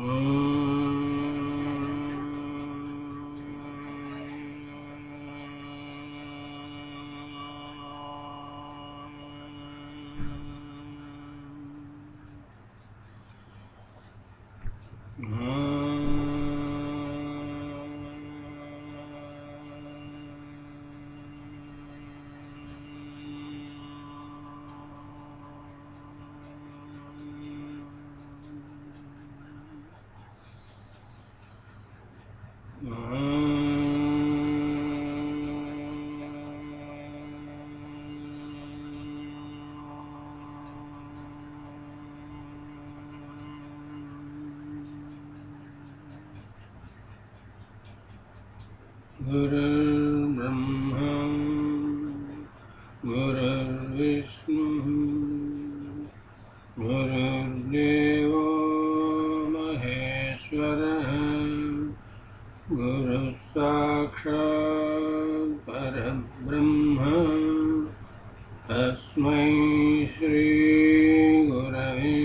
गुरुर्ब्रह्मा गुरुर्विष्णुः गुरुर्देवो महेश्वरः गुरुः साक्षात् परब्रह्म तस्मै श्रीगुरवे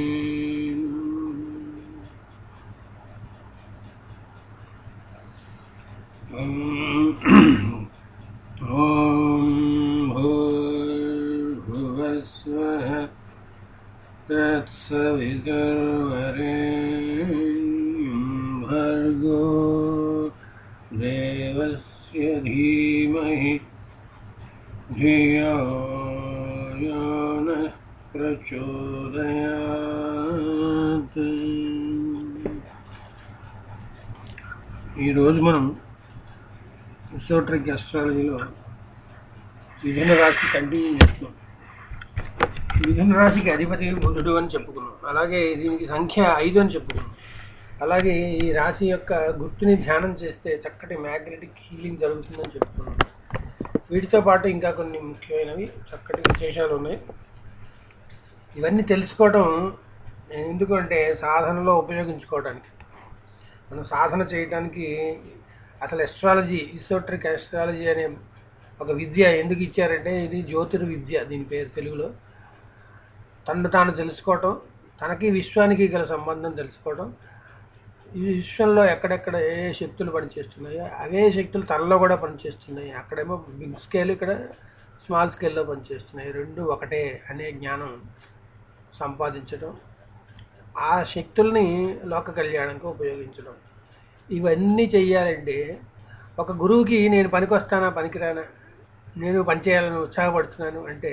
नमः ॐ भूर्भुवस्वः तत्सवितुर्वरेण्यं भर्गो देवस्य धीमहि धियो यो नः प्रचोदयात् ఈరోజు మనం ఇసోట్రిక్ అస్ట్రాలజీలో మిథున రాశి కంటిన్యూ చేస్తున్నాం మిథున రాశికి అధిపతి బుధుడు అని చెప్పుకున్నాం అలాగే దీనికి సంఖ్య ఐదు అని చెప్పుకున్నాం అలాగే ఈ రాశి యొక్క గుర్తుని ధ్యానం చేస్తే చక్కటి మ్యాగ్నెటిక్ హీలింగ్ జరుగుతుందని చెప్పుకున్నాం వీటితో పాటు ఇంకా కొన్ని ముఖ్యమైనవి చక్కటి విశేషాలు ఉన్నాయి ఇవన్నీ తెలుసుకోవడం ఎందుకంటే సాధనలో ఉపయోగించుకోవడానికి మనం సాధన చేయడానికి అసలు ఎస్ట్రాలజీ ఇసోట్రిక్ ఎస్ట్రాలజీ అనే ఒక విద్య ఎందుకు ఇచ్చారంటే ఇది జ్యోతిర్విద్య దీని పేరు తెలుగులో తను తాను తెలుసుకోవటం తనకి విశ్వానికి గల సంబంధం తెలుసుకోవడం ఈ విశ్వంలో ఎక్కడెక్కడ ఏ ఏ శక్తులు పనిచేస్తున్నాయో అవే శక్తులు తనలో కూడా పనిచేస్తున్నాయి అక్కడేమో బిగ్ స్కేల్ ఇక్కడ స్మాల్ స్కేల్లో పనిచేస్తున్నాయి రెండు ఒకటే అనే జ్ఞానం సంపాదించడం ఆ శక్తుల్ని లోక కళ్యాణంకి ఉపయోగించడం ఇవన్నీ చెయ్యాలంటే ఒక గురువుకి నేను పనికొస్తానా పనికిరానా నేను పనిచేయాలని ఉత్సాహపడుతున్నాను అంటే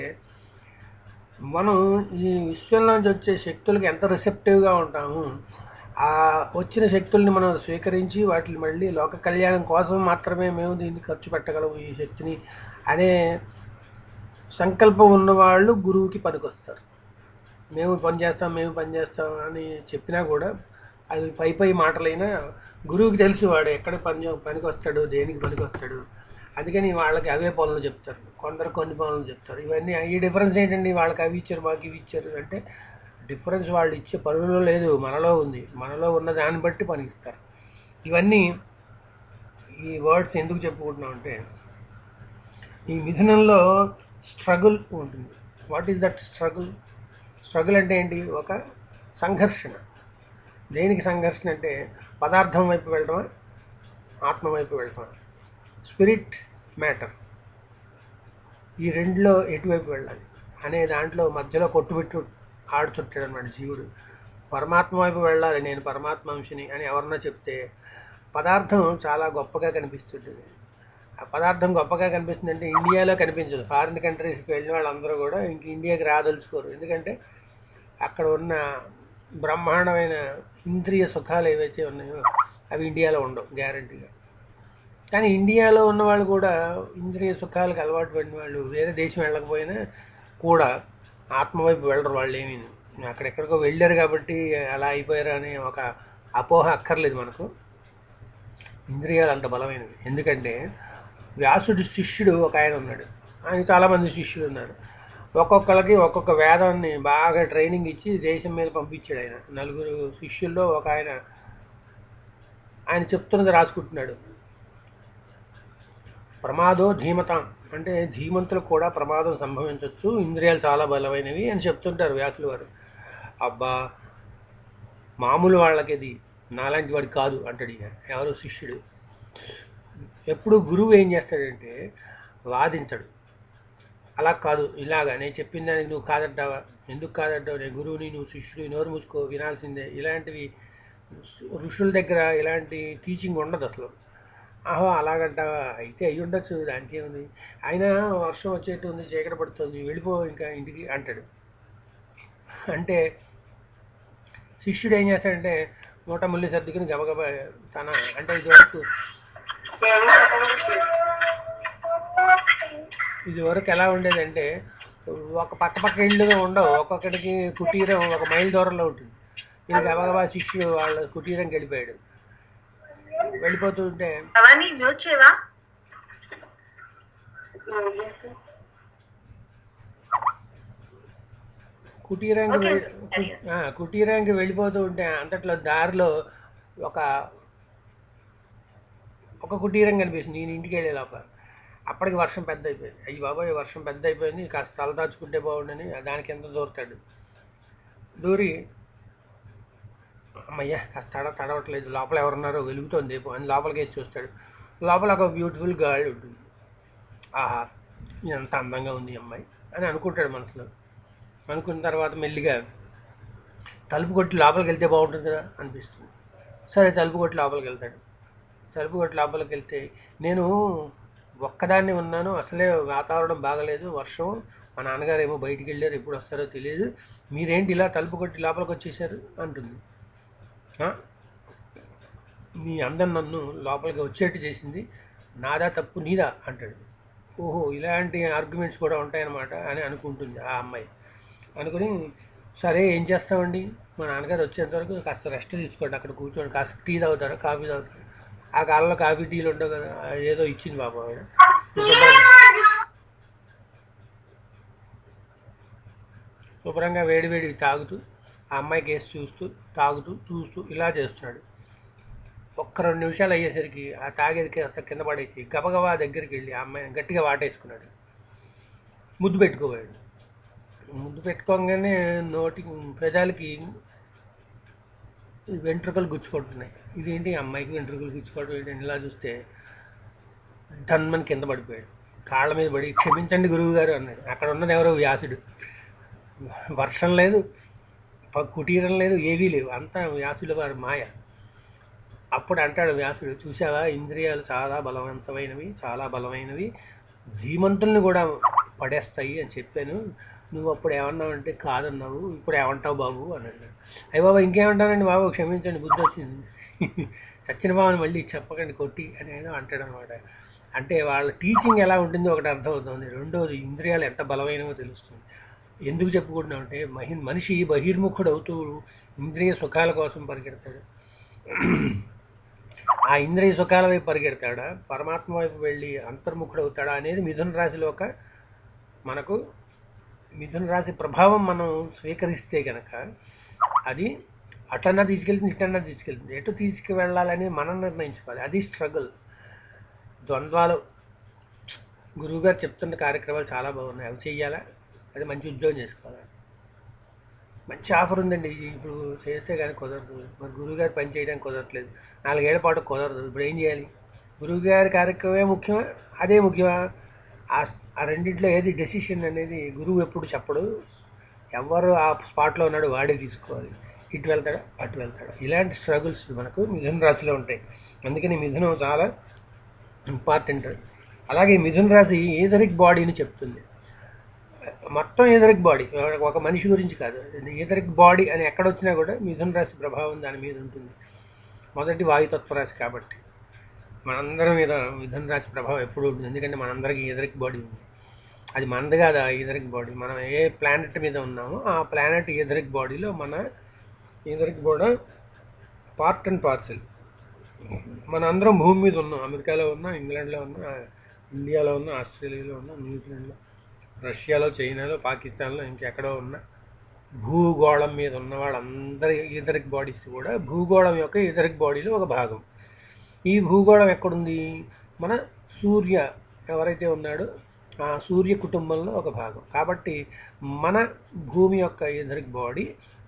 మనం ఈ విశ్వంలోంచి వచ్చే శక్తులకి ఎంత రిసెప్టివ్గా ఉంటాము ఆ వచ్చిన శక్తుల్ని మనం స్వీకరించి వాటిని మళ్ళీ లోక కళ్యాణం కోసం మాత్రమే మేము దీన్ని ఖర్చు పెట్టగలము ఈ శక్తిని అనే సంకల్పం ఉన్నవాళ్ళు గురువుకి పనికొస్తారు మేము పని చేస్తాం మేము పని చేస్తాం అని చెప్పినా కూడా అది పై పై మాటలైనా గురువుకి తెలుసు వాడు ఎక్కడ పని పనికి వస్తాడు దేనికి పనికి వస్తాడు అందుకని వాళ్ళకి అవే పనులు చెప్తారు కొందరు కొన్ని పనులు చెప్తారు ఇవన్నీ ఈ డిఫరెన్స్ ఏంటండి వాళ్ళకి అవి ఇచ్చారు మాకు ఇవి ఇచ్చారు అంటే డిఫరెన్స్ వాళ్ళు ఇచ్చే పనులలో లేదు మనలో ఉంది మనలో ఉన్న దాన్ని బట్టి పనిస్తారు ఇవన్నీ ఈ వర్డ్స్ ఎందుకు చెప్పుకుంటున్నాం అంటే ఈ మిథునంలో స్ట్రగుల్ ఉంటుంది what is that struggle struggle అంటే ఏంటి ఒక సంఘర్షణ దేనికి సంఘర్షణ అంటే పదార్థం వైపు వెళ్ళడమా ఆత్మ వైపు వెళ్ళడమా స్పిరిట్ మ్యాటర్ ఈ రెండులో ఎటువైపు వెళ్ళాలి అనే దాంట్లో మధ్యలో కొట్టుబెట్టు ఆడుతుంటాడు అనమాట జీవుడు పరమాత్మ వైపు వెళ్ళాలి నేను పరమాత్మ అంశని అని ఎవరన్నా చెప్తే పదార్థం చాలా గొప్పగా కనిపిస్తుంటుంది ఆ పదార్థం గొప్పగా కనిపిస్తుందంటే ఇండియాలో కనిపించదు ఫారిన్ కంట్రీస్కి వెళ్ళిన వాళ్ళందరూ కూడా ఇంక ఇండియాకి రాదలుచుకోరు ఎందుకంటే అక్కడ ఉన్న బ్రహ్మాండమైన ఇంద్రియ సుఖాలు ఏవైతే ఉన్నాయో అవి ఇండియాలో ఉండవు గ్యారంటీగా కానీ ఇండియాలో ఉన్న వాళ్ళు కూడా ఇంద్రియ సుఖాలకు అలవాటు పడిన వాళ్ళు వేరే దేశం వెళ్ళకపోయినా కూడా ఆత్మ వైపు వెళ్ళరు వాళ్ళు ఏమీ అక్కడెక్కడికో వెళ్ళారు కాబట్టి అలా అయిపోయారు అనే ఒక అపోహ అక్కర్లేదు మనకు ఇంద్రియాలు అంత బలమైనవి ఎందుకంటే వ్యాసుడి శిష్యుడు ఒక ఆయన ఉన్నాడు ఆయన చాలామంది శిష్యులు ఉన్నారు ఒక్కొక్కరికి ఒక్కొక్క వేదాన్ని బాగా ట్రైనింగ్ ఇచ్చి దేశం మీద పంపించాడు ఆయన నలుగురు శిష్యుల్లో ఒక ఆయన ఆయన చెప్తున్నది రాసుకుంటున్నాడు ప్రమాదో ధీమతాం అంటే ధీమంతులకు కూడా ప్రమాదం సంభవించవచ్చు ఇంద్రియాలు చాలా బలమైనవి అని చెప్తుంటారు వ్యాసులు వారు అబ్బా మామూలు వాళ్ళకి ఇది నాలాంటి వాడు కాదు అంటాడు ఈయన ఎవరు శిష్యుడు ఎప్పుడు గురువు ఏం చేస్తాడంటే వాదించడు అలా కాదు ఇలాగా నేను చెప్పిన దానికి నువ్వు కాదంటావా ఎందుకు కాదంటావు నేను గురువుని నువ్వు శిష్యుడు నోరు మూసుకో వినాల్సిందే ఇలాంటివి ఋషుల దగ్గర ఇలాంటి టీచింగ్ ఉండదు అసలు ఆహో అలాగంటావా అయితే అయ్యి ఉండొచ్చు దానికి ఏముంది అయినా వర్షం వచ్చేట్టు ఉంది చీకటి పడుతుంది వెళ్ళిపో ఇంకా ఇంటికి అంటాడు అంటే శిష్యుడు ఏం చేస్తాడంటే మూట ముల్లి సర్దుకుని గబగబా తన అంటే ఇదివరకు ఇది వరకు ఎలా ఉండేదంటే ఒక పక్క పక్క ఇళ్ళు ఉండవు ఒక్కొక్కడికి కుటీరం ఒక మైల్ దూరంలో ఉంటుంది ఇది గబగబా శిష్యుడు వాళ్ళ కుటీరంకి వెళ్ళిపోయాడు వెళ్ళిపోతూ ఉంటే అవన్నీ మ్యూట్ చేయవా కుటీరానికి ఓకే, వెళ్- సరే. ఆ, కుటీరానికి వెళ్ళిపోతూ ఉంటే అంతట్లో దారిలో ఒక ఒక కుటీరం కనిపిస్తుంది నేను ఇంటికి వెళ్ళే లోపల అప్పటికి వర్షం పెద్ద అయిపోయింది అయ్యి బాబాయ్ వర్షం పెద్ద అయిపోయింది కాస్త తల దాచుకుంటే బాగుండని దానికి ఎంత దూరుతాడు దూరి అమ్మయ్య కాస్త తడ తడవట్లేదు లోపల ఎవరున్నారో వెలుగుతోంది ఏమో అని లోపలికి వేసి చూస్తాడు లోపల ఒక బ్యూటిఫుల్ గర్ల్ ఉంటుంది ఆహా ఎంత అందంగా ఉంది ఈ అమ్మాయి అని అనుకుంటాడు మనసులో అనుకున్న తర్వాత మెల్లిగా తలుపు కొట్టి లోపలికి వెళ్తే బాగుంటుంది కదా అనిపిస్తుంది సరే తలుపు కొట్టి లోపలికి వెళ్తాడు తలుపు కొట్టి లోపలికి వెళ్తే నేను ఒక్కదాన్ని ఉన్నాను అసలే వాతావరణం బాగలేదు వర్షం మా నాన్నగారు ఏమో బయటికి వెళ్ళారు ఎప్పుడు వస్తారో తెలియదు మీరేంటి ఇలా తలుపు కొట్టి లోపలికి వచ్చేసారు అంటుంది "ఆ? మీ అందం నన్ను లోపలికి వచ్చేట్టు చేసింది నాదా తప్పు నీదా అంటాడు ఓహో ఇలాంటి ఆర్గ్యుమెంట్స్ కూడా ఉంటాయన్నమాట అని అనుకుంటుంది ఆ అమ్మాయి అనుకుని సరే ఏం చేస్తామండి మా నాన్నగారు వచ్చేంత వరకు కాస్త రెస్ట్ తీసుకోండి అక్కడ కూర్చోండి కాస్త టీ తాగుతారా కాఫీ తాగుతారా ఆ కాలంలో కాఫీ టీలు ఉండవు కదా అది ఏదో ఇచ్చింది బాబు ఆవిడ శుభ్రంగా శుభ్రంగా వేడి వేడి తాగుతూ ఆ అమ్మాయికి వేసి చూస్తూ తాగుతూ చూస్తూ ఇలా చేస్తున్నాడు ఒక్క రెండు నిమిషాలు అయ్యేసరికి ఆ తాగేది కాస్త కింద పడేసి గబగబా దగ్గరికి వెళ్ళి ఆ అమ్మాయిని గట్టిగా వాటేసుకున్నాడు ముద్దు పెట్టుకోవాడు ముద్దు పెట్టుకోగానే నోటి పెదాలకి ఈ వెంట్రుకలు గుచ్చుకుంటున్నాయి ఇదేంటి ఈ అమ్మాయికి వెంట్రుకలు గుచ్చుకోవడం ఏంటి ఇలా చూస్తే ధన్మని కింద పడిపోయాడు కాళ్ళ మీద పడి క్షమించండి గురువు గారు అన్నాడు అక్కడ ఉన్నది ఎవరో వ్యాసుడు వర్షం లేదు ప- కుటీరం లేదు ఏవీ లేవు అంతా వ్యాసుల వారి మాయ అప్పుడు అంటాడు వ్యాసుడు చూసావా ఇంద్రియాలు చాలా బలవంతమైనవి చాలా బలమైనవి ధీమంతుల్ని కూడా పడేస్తాయి అని చెప్పాను నువ్వు అప్పుడు ఏమన్నావు అంటే కాదన్నావు ఇప్పుడు ఏమంటావు బాబు అని అన్నాడు అయ్య బాబా ఇంకేమంటానండి బాబు క్షమించండి బుద్ధి వచ్చింది సచిన బాబుని మళ్ళీ చెప్పకండి కొట్టి అని ఏదో అంటాడు అనమాట అంటే వాళ్ళ టీచింగ్ ఎలా ఉంటుందో ఒకటి అర్థమవుతుంది రెండోది ఇంద్రియాలు ఎంత బలమైనవో తెలుస్తుంది ఎందుకు చెప్పుకుంటున్నాం అంటే మహి మనిషి బహిర్ముఖుడు అవుతూ ఇంద్రియ సుఖాల కోసం పరిగెడతాడు ఆ ఇంద్రియ సుఖాల వైపు పరిగెడతాడా పరమాత్మ వైపు వెళ్ళి అంతర్ముఖుడు అవుతాడా అనేది మిథున రాశిలో ఒక మనకు మిథున రాశి ప్రభావం మనం స్వీకరిస్తే కనుక అది అటన్నా తీసుకెళ్తుంది ఇటన్నా తీసుకెళ్తుంది ఎటు తీసుకువెళ్ళాలని మనం నిర్ణయించుకోవాలి అది స్ట్రగుల్ ద్వంద్వాలు గురువుగారు చెప్తున్న కార్యక్రమాలు చాలా బాగున్నాయి అవి చెయ్యాలా అది మంచి ఉద్యోగం చేసుకోవాలి మంచి ఆఫర్ ఉందండి ఇది ఇప్పుడు చేస్తే కానీ కుదరదు మరి గురువుగారు పని చేయడానికి కుదరట్లేదు నాలుగేళ్ల పాటు కుదరదు ఇప్పుడు ఏం చేయాలి గురువుగారి కార్యక్రమమే ముఖ్యమా అదే ముఖ్యమా ఆ ఆ రెండింటిలో ఏది డెసిషన్ అనేది గురువు ఎప్పుడు చెప్పడు ఎవరు ఆ స్పాట్లో ఉన్నాడు వాడే తీసుకోవాలి ఇటు వెళ్తాడా అటు వెళ్తాడా ఇలాంటి స్ట్రగుల్స్ మనకు మిథున రాశిలో ఉంటాయి అందుకని మిథునం చాలా ఇంపార్టెంట్ అలాగే మిథున రాశి ఏదరిక్ బాడీని చెప్తుంది మొత్తం ఏదరిక్ బాడీ ఒక మనిషి గురించి కాదు ఏదరిక్ బాడీ అని ఎక్కడొచ్చినా కూడా మిథున రాశి ప్రభావం దాని మీద ఉంటుంది మొదటి వాయుతత్వ రాశి కాబట్టి మనందరం మీద మిథున రాశి ప్రభావం ఎప్పుడు ఉంటుంది ఎందుకంటే మనందరికీ ఎదరిక్ బాడీ ఉంది అది మనది కాదు ఆ ఎదరిక్ బాడీ మనం ఏ ప్లానెట్ మీద ఉన్నామో ఆ ప్లానెట్ ఎదరిక్ బాడీలో మన ఎదరిక్ కూడా పార్ట్ అండ్ పార్సల్ మన అందరం భూమి మీద ఉన్నాం అమెరికాలో ఉన్నా ఇంగ్లాండ్లో ఉన్నా ఇండియాలో ఉన్నా ఆస్ట్రేలియాలో ఉన్నా న్యూజిలాండ్లో రష్యాలో చైనాలో పాకిస్తాన్లో ఇంకెక్కడో ఉన్నా భూగోళం మీద ఉన్న వాళ్ళందరి ఈథరిక్ బాడీస్ కూడా భూగోళం యొక్క ఈథరిక్ బాడీలో ఒక భాగం ఈ భూగోళం ఎక్కడుంది మన సూర్య ఎవరైతే ఉన్నాడో ఆ సూర్య కుటుంబంలో ఒక భాగం కాబట్టి మన భూమి యొక్క etheric body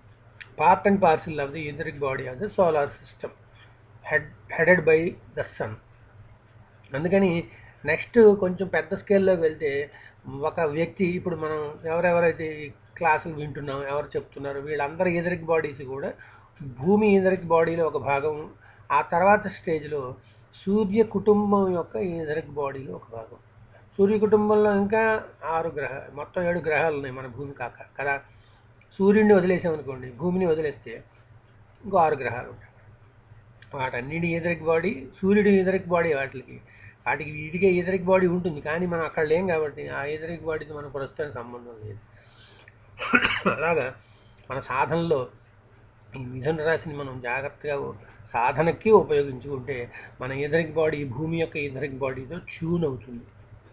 part and parcel of the etheric body of the solar system head headed by the sun అందుకని నెక్స్ట్ కొంచెం పెద్ద స్కేల్లోకి వెళ్తే ఒక వ్యక్తి ఇప్పుడు మనం ఎవరెవరైతే ఈ క్లాసులు వింటున్నాం ఎవరు చెప్తున్నారు వీళ్ళందరి ఈథరిక్ బాడీస్ కూడా భూమి ఈథరిక్ బాడీలో ఒక భాగం ఆ తర్వాత స్టేజ్లో సూర్య కుటుంబం యొక్క ఈథరిక్ బాడీలో ఒక భాగం సూర్య కుటుంబంలో ఇంకా ఆరు గ్రహ మొత్తం ఏడు గ్రహాలు ఉన్నాయి మన భూమి కాక కదా సూర్యుడిని వదిలేసామనుకోండి భూమిని వదిలేస్తే ఇంకో ఆరు గ్రహాలు ఉంటాయి వాటన్నిటి ఈథరిక్ బాడీ సూర్యుడి ఈథరిక్ బాడీ వాటికి వాటికి వీటికే ఈథరిక్ బాడీ ఉంటుంది కానీ మనం అక్కడ లేం కాబట్టి ఆ ఈథరిక్ బాడీతో మన ప్రస్తుతానికి సంబంధం లేదు అలాగా మన సాధనలో ఈ మిథున రాశిని మనం జాగ్రత్తగా సాధనకి ఉపయోగించుకుంటే మన ఈథరిక్ బాడీ భూమి యొక్క ఈథరిక్ బాడీతో ట్యూన్ అవుతుంది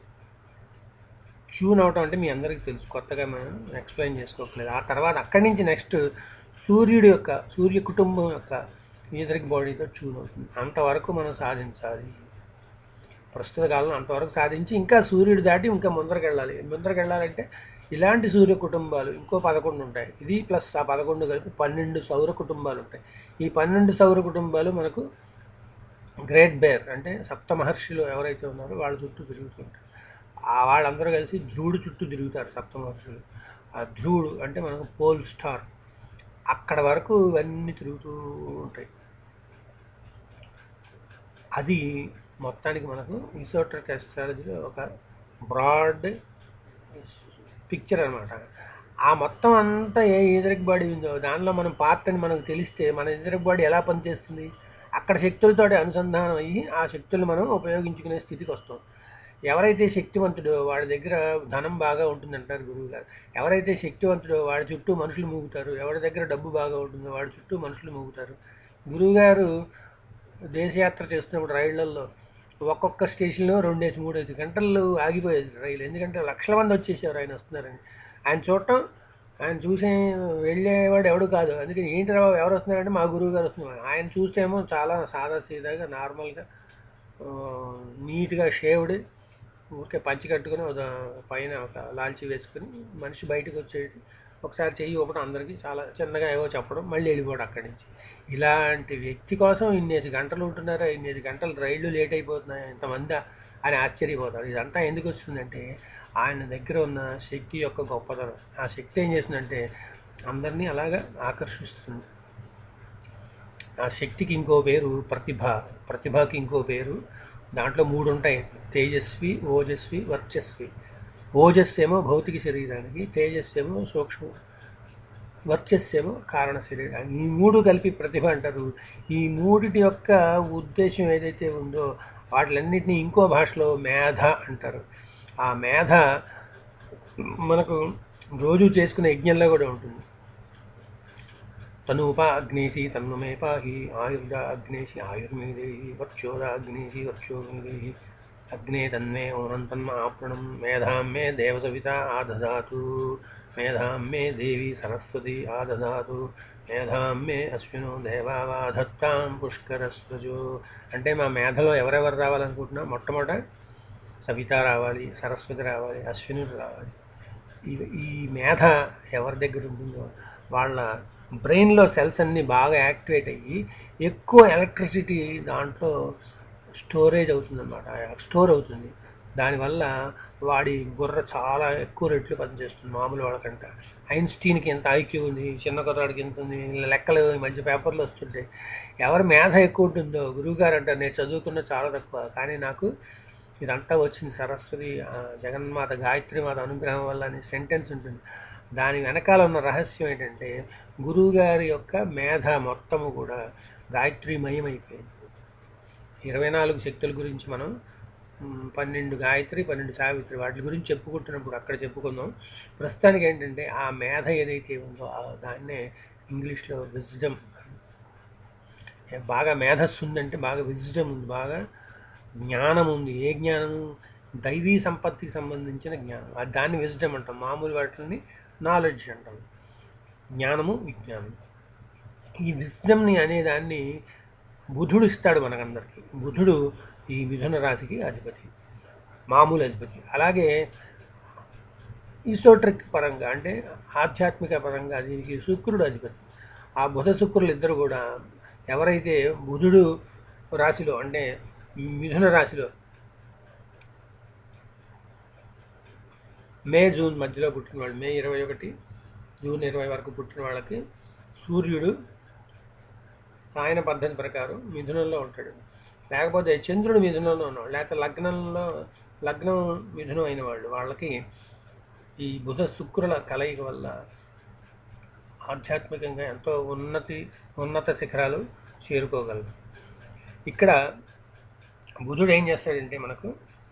ట్యూన్ అవటం అంటే మీ అందరికీ తెలుసు కొత్తగా మనం ఎక్స్ప్లెయిన్ చేసుకోకలేదు ఆ తర్వాత అక్కడి నుంచి నెక్స్ట్ సూర్యుడి యొక్క సూర్య కుటుంబం యొక్క ఈథరిక్ బాడీతో ట్యూన్ అవుతుంది అంతవరకు మనం సాధించాలి ప్రస్తుత కాలంలో అంతవరకు సాధించి ఇంకా సూర్యుడు దాటి ఇంకా ముందరకు వెళ్ళాలి ముందరకు వెళ్ళాలంటే ఇలాంటి సూర్య కుటుంబాలు ఇంకో పదకొండు ఉంటాయి ఇది ప్లస్ ఆ పదకొండు కలిపి పన్నెండు సౌర కుటుంబాలు ఉంటాయి ఈ పన్నెండు సౌర కుటుంబాలు మనకు గ్రేట్ బేర్ అంటే సప్త మహర్షులు ఎవరైతే ఉన్నారో వాళ్ళ చుట్టూ తిరుగుతుంటారు ఆ వాళ్ళందరూ కలిసి ధ్రువుడు చుట్టూ తిరుగుతారు సప్త మహర్షులు ఆ ధ్రువుడు అంటే మనకు పోల్ స్టార్ అక్కడ వరకు ఇవన్నీ తిరుగుతూ ఉంటాయి అది మొత్తానికి మనకు ఈసోట్రిక్ ఎస్ట్రాలజీలో ఒక బ్రాడ్ పిక్చర్ అనమాట ఆ మొత్తం అంతా ఏ ఈథరిక్ బాడీ ఉందో దానిలో మనం పార్ట్ అని మనకు తెలిస్తే మన ఈథరిక్ బాడీ ఎలా పనిచేస్తుంది అక్కడ శక్తులతో అనుసంధానం అయ్యి ఆ శక్తులు మనం ఉపయోగించుకునే స్థితికి వస్తాం ఎవరైతే శక్తివంతుడో వాడి దగ్గర ధనం బాగా ఉంటుందంటారు గురువు గారు ఎవరైతే శక్తివంతుడో వాడి చుట్టూ మనుషులు మూగుతారు ఎవరి దగ్గర డబ్బు బాగా ఉంటుందో వాడి చుట్టూ మనుషులు మూగుతారు గురువుగారు దేశయాత్ర చేస్తున్నప్పుడు రైళ్లలో ఒక్కొక్క స్టేషన్లో రెండేసి మూడేసి గంటలు ఆగిపోయేది రైలు ఎందుకంటే లక్షల మంది వచ్చేసారు ఆయన వస్తున్నారని ఆయన చూడటం ఆయన చూసే వెళ్ళేవాడు ఎవడు కాదు అందుకని ఏంటి రా ఎవరు వస్తున్నారంటే మా గురువు గారు వస్తున్నారు ఆయన చూస్తేమో చాలా సాదా సీదాగా నార్మల్గా నీట్గా షేవ్డ్ ఊరికే పంచి కట్టుకుని ఒక పైన ఒక లాల్చి వేసుకుని మనిషి బయటకు వచ్చేది ఒకసారి చెయ్యి ఊపడం అందరికీ చాలా చిన్నగా ఏవో చెప్పడం మళ్ళీ వెళ్ళిపోవడం అక్కడి నుంచి ఇలాంటి వ్యక్తి కోసం ఇన్నేసి గంటలు ఉంటున్నారా ఇన్నేసి గంటలు రైళ్లు లేట్ అయిపోతున్నాయి ఇంతమంది అని ఆశ్చర్యపోతారు ఇదంతా ఎందుకు వస్తుందంటే ఆయన దగ్గర ఉన్న శక్తి యొక్క గొప్పతనం ఆ శక్తి ఏం చేస్తుందంటే అందరినీ అలాగా ఆకర్షిస్తుంది ఆ శక్తికి ఇంకో పేరు ప్రతిభ ప్రతిభకి ఇంకో పేరు దాంట్లో మూడు ఉంటాయి తేజస్వి ఓజస్వి వర్చస్వి ఓజస్ ఏమో భౌతిక శరీరానికి తేజస్ ఏమో సూక్ష్మ వర్చస్ ఏమో కారణ శరీరానికి ఈ మూడు కలిపి ప్రతిభ అంటారు ఈ మూడిటి యొక్క ఉద్దేశం ఏదైతే ఉందో వాటిలన్నింటినీ ఇంకో భాషలో మేధ అంటారు ఆ మేధ మనకు రోజు చేసుకునే యజ్ఞంలో కూడా ఉంటుంది తనూప అగ్నేసి తన్నుమే పాహి ఆయుర్ద అగ్నేసి ఆయుర్మేదేహి వర్చోద అగ్నేసి వర్చోమేదేహి అగ్నే తన్మే ఓనంతన్మ ఆప్రణం మేధాం మే దేవసవిత ఆదదాతు మేధాం మే దేవి సరస్వతి ఆదదాతు మేధాం మే అశ్వినో దేవావాధత్తాం పుష్కరస్వజో అంటే మా మేధలో ఎవరెవరు రావాలనుకుంటున్నా మొట్టమొదట సవిత రావాలి సరస్వతి రావాలి అశ్వినుడు రావాలి ఈ ఈ మేధ ఎవరి దగ్గర ఉంటుందో వాళ్ళ బ్రెయిన్లో సెల్స్ అన్నీ బాగా యాక్టివేట్ అయ్యి ఎక్కువ ఎలక్ట్రిసిటీ దాంట్లో స్టోరేజ్ అవుతుందన్నమాట స్టోర్ అవుతుంది దానివల్ల వాడి బుర్ర చాలా ఎక్కువ రెట్లు పనిచేస్తుంది మామూలు వాళ్ళకంట ఐన్స్టీన్కి ఎంత ఐక్యూ ఉంది చిన్న కుర్రాడికి ఎంత ఉంది ఇలా లెక్కలు ఈ మధ్య పేపర్లు వస్తుంటాయి ఎవరి మేధ ఎక్కువ ఉంటుందో గురువుగారు అంటారు నేను చదువుకున్న చాలా తక్కువ కానీ నాకు ఇదంతా వచ్చింది సరస్వతి ఆ, జగన్మాత గాయత్రి మాత అనుగ్రహం వల్ల అనే సెంటెన్స్ ఉంటుంది దాని వెనకాల ఉన్న రహస్యం ఏంటంటే గురువుగారి యొక్క మేధ మొత్తము కూడా గాయత్రిమయమైపోయింది ఇరవై నాలుగు శక్తుల గురించి మనం మ్, పన్నెండు గాయత్రి పన్నెండు సావిత్రి వాటి గురించి చెప్పుకుంటున్నప్పుడు అక్కడ చెప్పుకుందాం ప్రస్తుతానికి ఏంటంటే ఆ మేధ ఏదైతే ఉందో ఆ దాన్నే ఇంగ్లీష్లో విజ్డమ్ బాగా మేధస్సు ఉందంటే బాగా విజ్డమ్ ఉంది బాగా జ్ఞానం ఉంది ఏ జ్ఞానము దైవీ సంపత్తికి సంబంధించిన జ్ఞానం అది దాన్ని విజ్డమ్ అంటాం మామూలు వాటిని నాలెడ్జ్ అంటాం జ్ఞానము విజ్ఞానం ఈ విజ్డమ్ని అనేదాన్ని బుధుడు ఇస్తాడు మనకందరికి బుధుడు ఈ మిథున రాశికి అధిపతి మామూలు అధిపతి అలాగే ఈసోట్రిక్ పరంగా అంటే ఆధ్యాత్మిక పరంగా దీనికి శుక్రుడు అధిపతి ఆ బుధ శుక్రులు ఇద్దరు కూడా ఎవరైతే బుధుడు రాశిలో అంటే మిథున రాశిలో మే జూన్ మధ్యలో పుట్టిన వాళ్ళు మే ఇరవై ఒకటి జూన్ ఇరవై వరకు పుట్టిన వాళ్ళకి సూర్యుడు ఆయన పద్ధతి ప్రకారం మిథునంలో ఉంటాడు లేకపోతే చంద్రుడు మిథునంలో ఉన్నాడు లేకపోతే లగ్నంలో లగ్నం మిథునం అయిన వాళ్ళు వాళ్ళకి ఈ బుధ శుక్రుల కలయిక వల్ల ఆధ్యాత్మికంగా ఎంతో ఉన్నతి ఉన్నత శిఖరాలు చేరుకోగలరు ఇక్కడ బుధుడు ఏం చేస్తాడంటే మనకు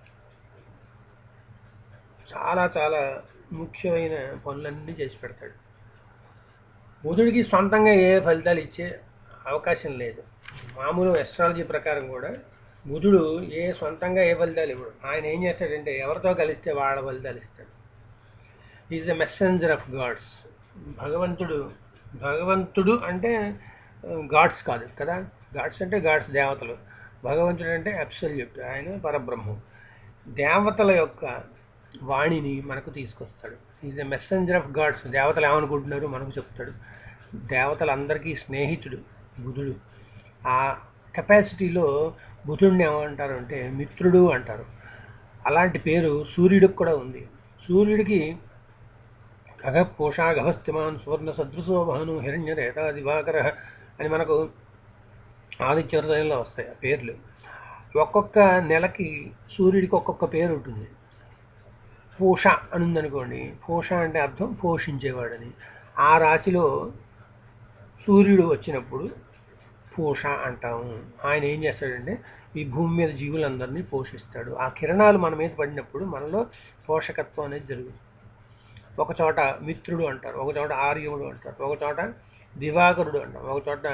చాలా చాలా ముఖ్యమైన పనులన్నీ చేసి పెడతాడు బుధుడికి సొంతంగా ఏ ఫలితాలు ఇచ్చే అవకాశం లేదు మామూలు ఎస్ట్రాలజీ ప్రకారం కూడా బుధుడు ఏ సొంతంగా ఏ ఫలితాలు ఇవ్వడు ఆయన ఏం చేస్తాడంటే ఎవరితో కలిస్తే వాళ్ళ ఫలితాలు ఇస్తాడు is a messenger of gods భగవంతుడు భగవంతుడు అంటే గాడ్స్ కాదు కదా గాడ్స్ అంటే గాడ్స్ దేవతలు భగవంతుడు అంటే అబ్సల్యూట్ ఆయన పరబ్రహ్మం దేవతల యొక్క వాణిని మనకు తీసుకొస్తాడు is a messenger of gods దేవతలు ఏమనుకుంటున్నారు మనకు చెప్తాడు దేవతలందరికీ స్నేహితుడు బుధుడు ఆ కెపాసిటీలో బుధుడిని ఏమంటారు అంటే మిత్రుడు అంటారు అలాంటి పేరు సూర్యుడికి కూడా ఉంది సూర్యుడికి ఖగ పోషా గభస్తిమాన్ సువర్ణ సదృశో భాను హిరణ్య రేత దివాకర అని మనకు ఆదిత్య హృదయంలో వస్తాయి ఆ పేర్లు ఒక్కొక్క నెలకి సూర్యుడికి ఒక్కొక్క పేరు ఉంటుంది పూష అని ఉందనుకోండి పూష అంటే అర్థం పోషించేవాడని ఆ రాశిలో సూర్యుడు వచ్చినప్పుడు పూష అంటాము ఆయన ఏం చేస్తాడంటే ఈ భూమి మీద జీవులందరినీ పోషిస్తాడు ఆ కిరణాలు మన మీద పడినప్పుడు మనలో పోషకత్వం అనేది జరుగుతుంది ఒక చోట మిత్రుడు అంటారు ఒక చోట ఆర్యముడు అంటారు ఒక చోట దివాకరుడు అంటాం ఒక చోట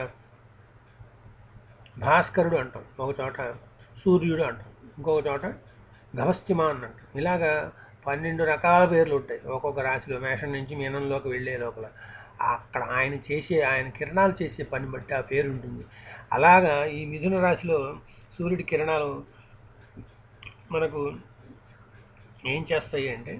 భాస్కరుడు అంటాం ఒక చోట సూర్యుడు అంటాం ఇంకొక చోట గవస్తిమాన్ అంటాం ఇలాగా పన్నెండు రకాల పేర్లు ఉంటాయి ఒక్కొక్క రాశిలో మేషం నుంచి మీనంలోకి వెళ్ళే లోపల అక్కడ ఆయన చేసే ఆయన కిరణాలు చేసే పని బట్టి ఆ పేరు ఉంటుంది అలాగా ఈ మిథున రాశిలో సూర్యుడి కిరణాలు మనకు ఏం చేస్తాయి అంటే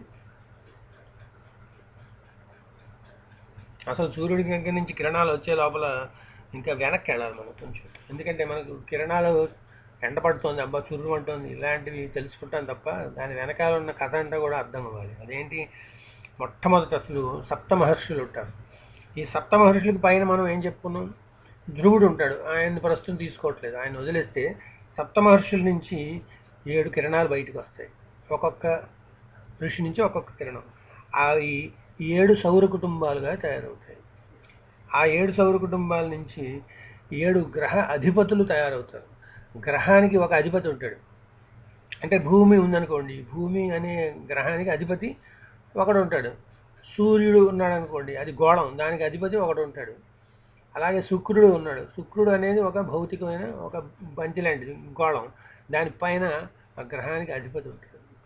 అసలు సూర్యుడి దగ్గర నుంచి కిరణాలు వచ్చే లోపల ఇంకా వెనక్కి వెళ్ళాలి మనం కొంచెం ఎందుకంటే మనకు కిరణాలు ఎండపడుతోంది అబ్బా చుర్రు అంటుంది ఇలాంటివి తెలుసుకుంటాం తప్ప దాని వెనకాల ఉన్న కథ అంతా కూడా అర్థం అవ్వాలి అదేంటి మొట్టమొదటి అసలు సప్త మహర్షులు ఉంటారు ఈ సప్త మహర్షులకి పైన మనం ఏం చెప్పుకున్నాం ధ్రువుడు ఉంటాడు ఆయన ప్రస్తుతం తీసుకోవట్లేదు ఆయన వదిలేస్తే సప్త మహర్షుల నుంచి ఏడు కిరణాలు బయటకు వస్తాయి ఒక్కొక్క ఋషి నుంచి ఒక్కొక్క కిరణం అవి ఏడు సౌర కుటుంబాలుగా తయారవుతాయి ఆ ఏడు సౌర కుటుంబాల నుంచి ఏడు గ్రహ అధిపతులు తయారవుతారు గ్రహానికి ఒక అధిపతి ఉంటాడు అంటే భూమి ఉందనుకోండి భూమి అనే గ్రహానికి అధిపతి ఒకడు ఉంటాడు సూర్యుడు ఉన్నాడు అనుకోండి అది గోళం దానికి అధిపతి ఒకడు ఉంటాడు అలాగే శుక్రుడు ఉన్నాడు శుక్రుడు అనేది ఒక భౌతికమైన ఒక బంతి లాంటిది గోళం దానిపైన ఆ గ్రహానికి అధిపతి ఉంటాడు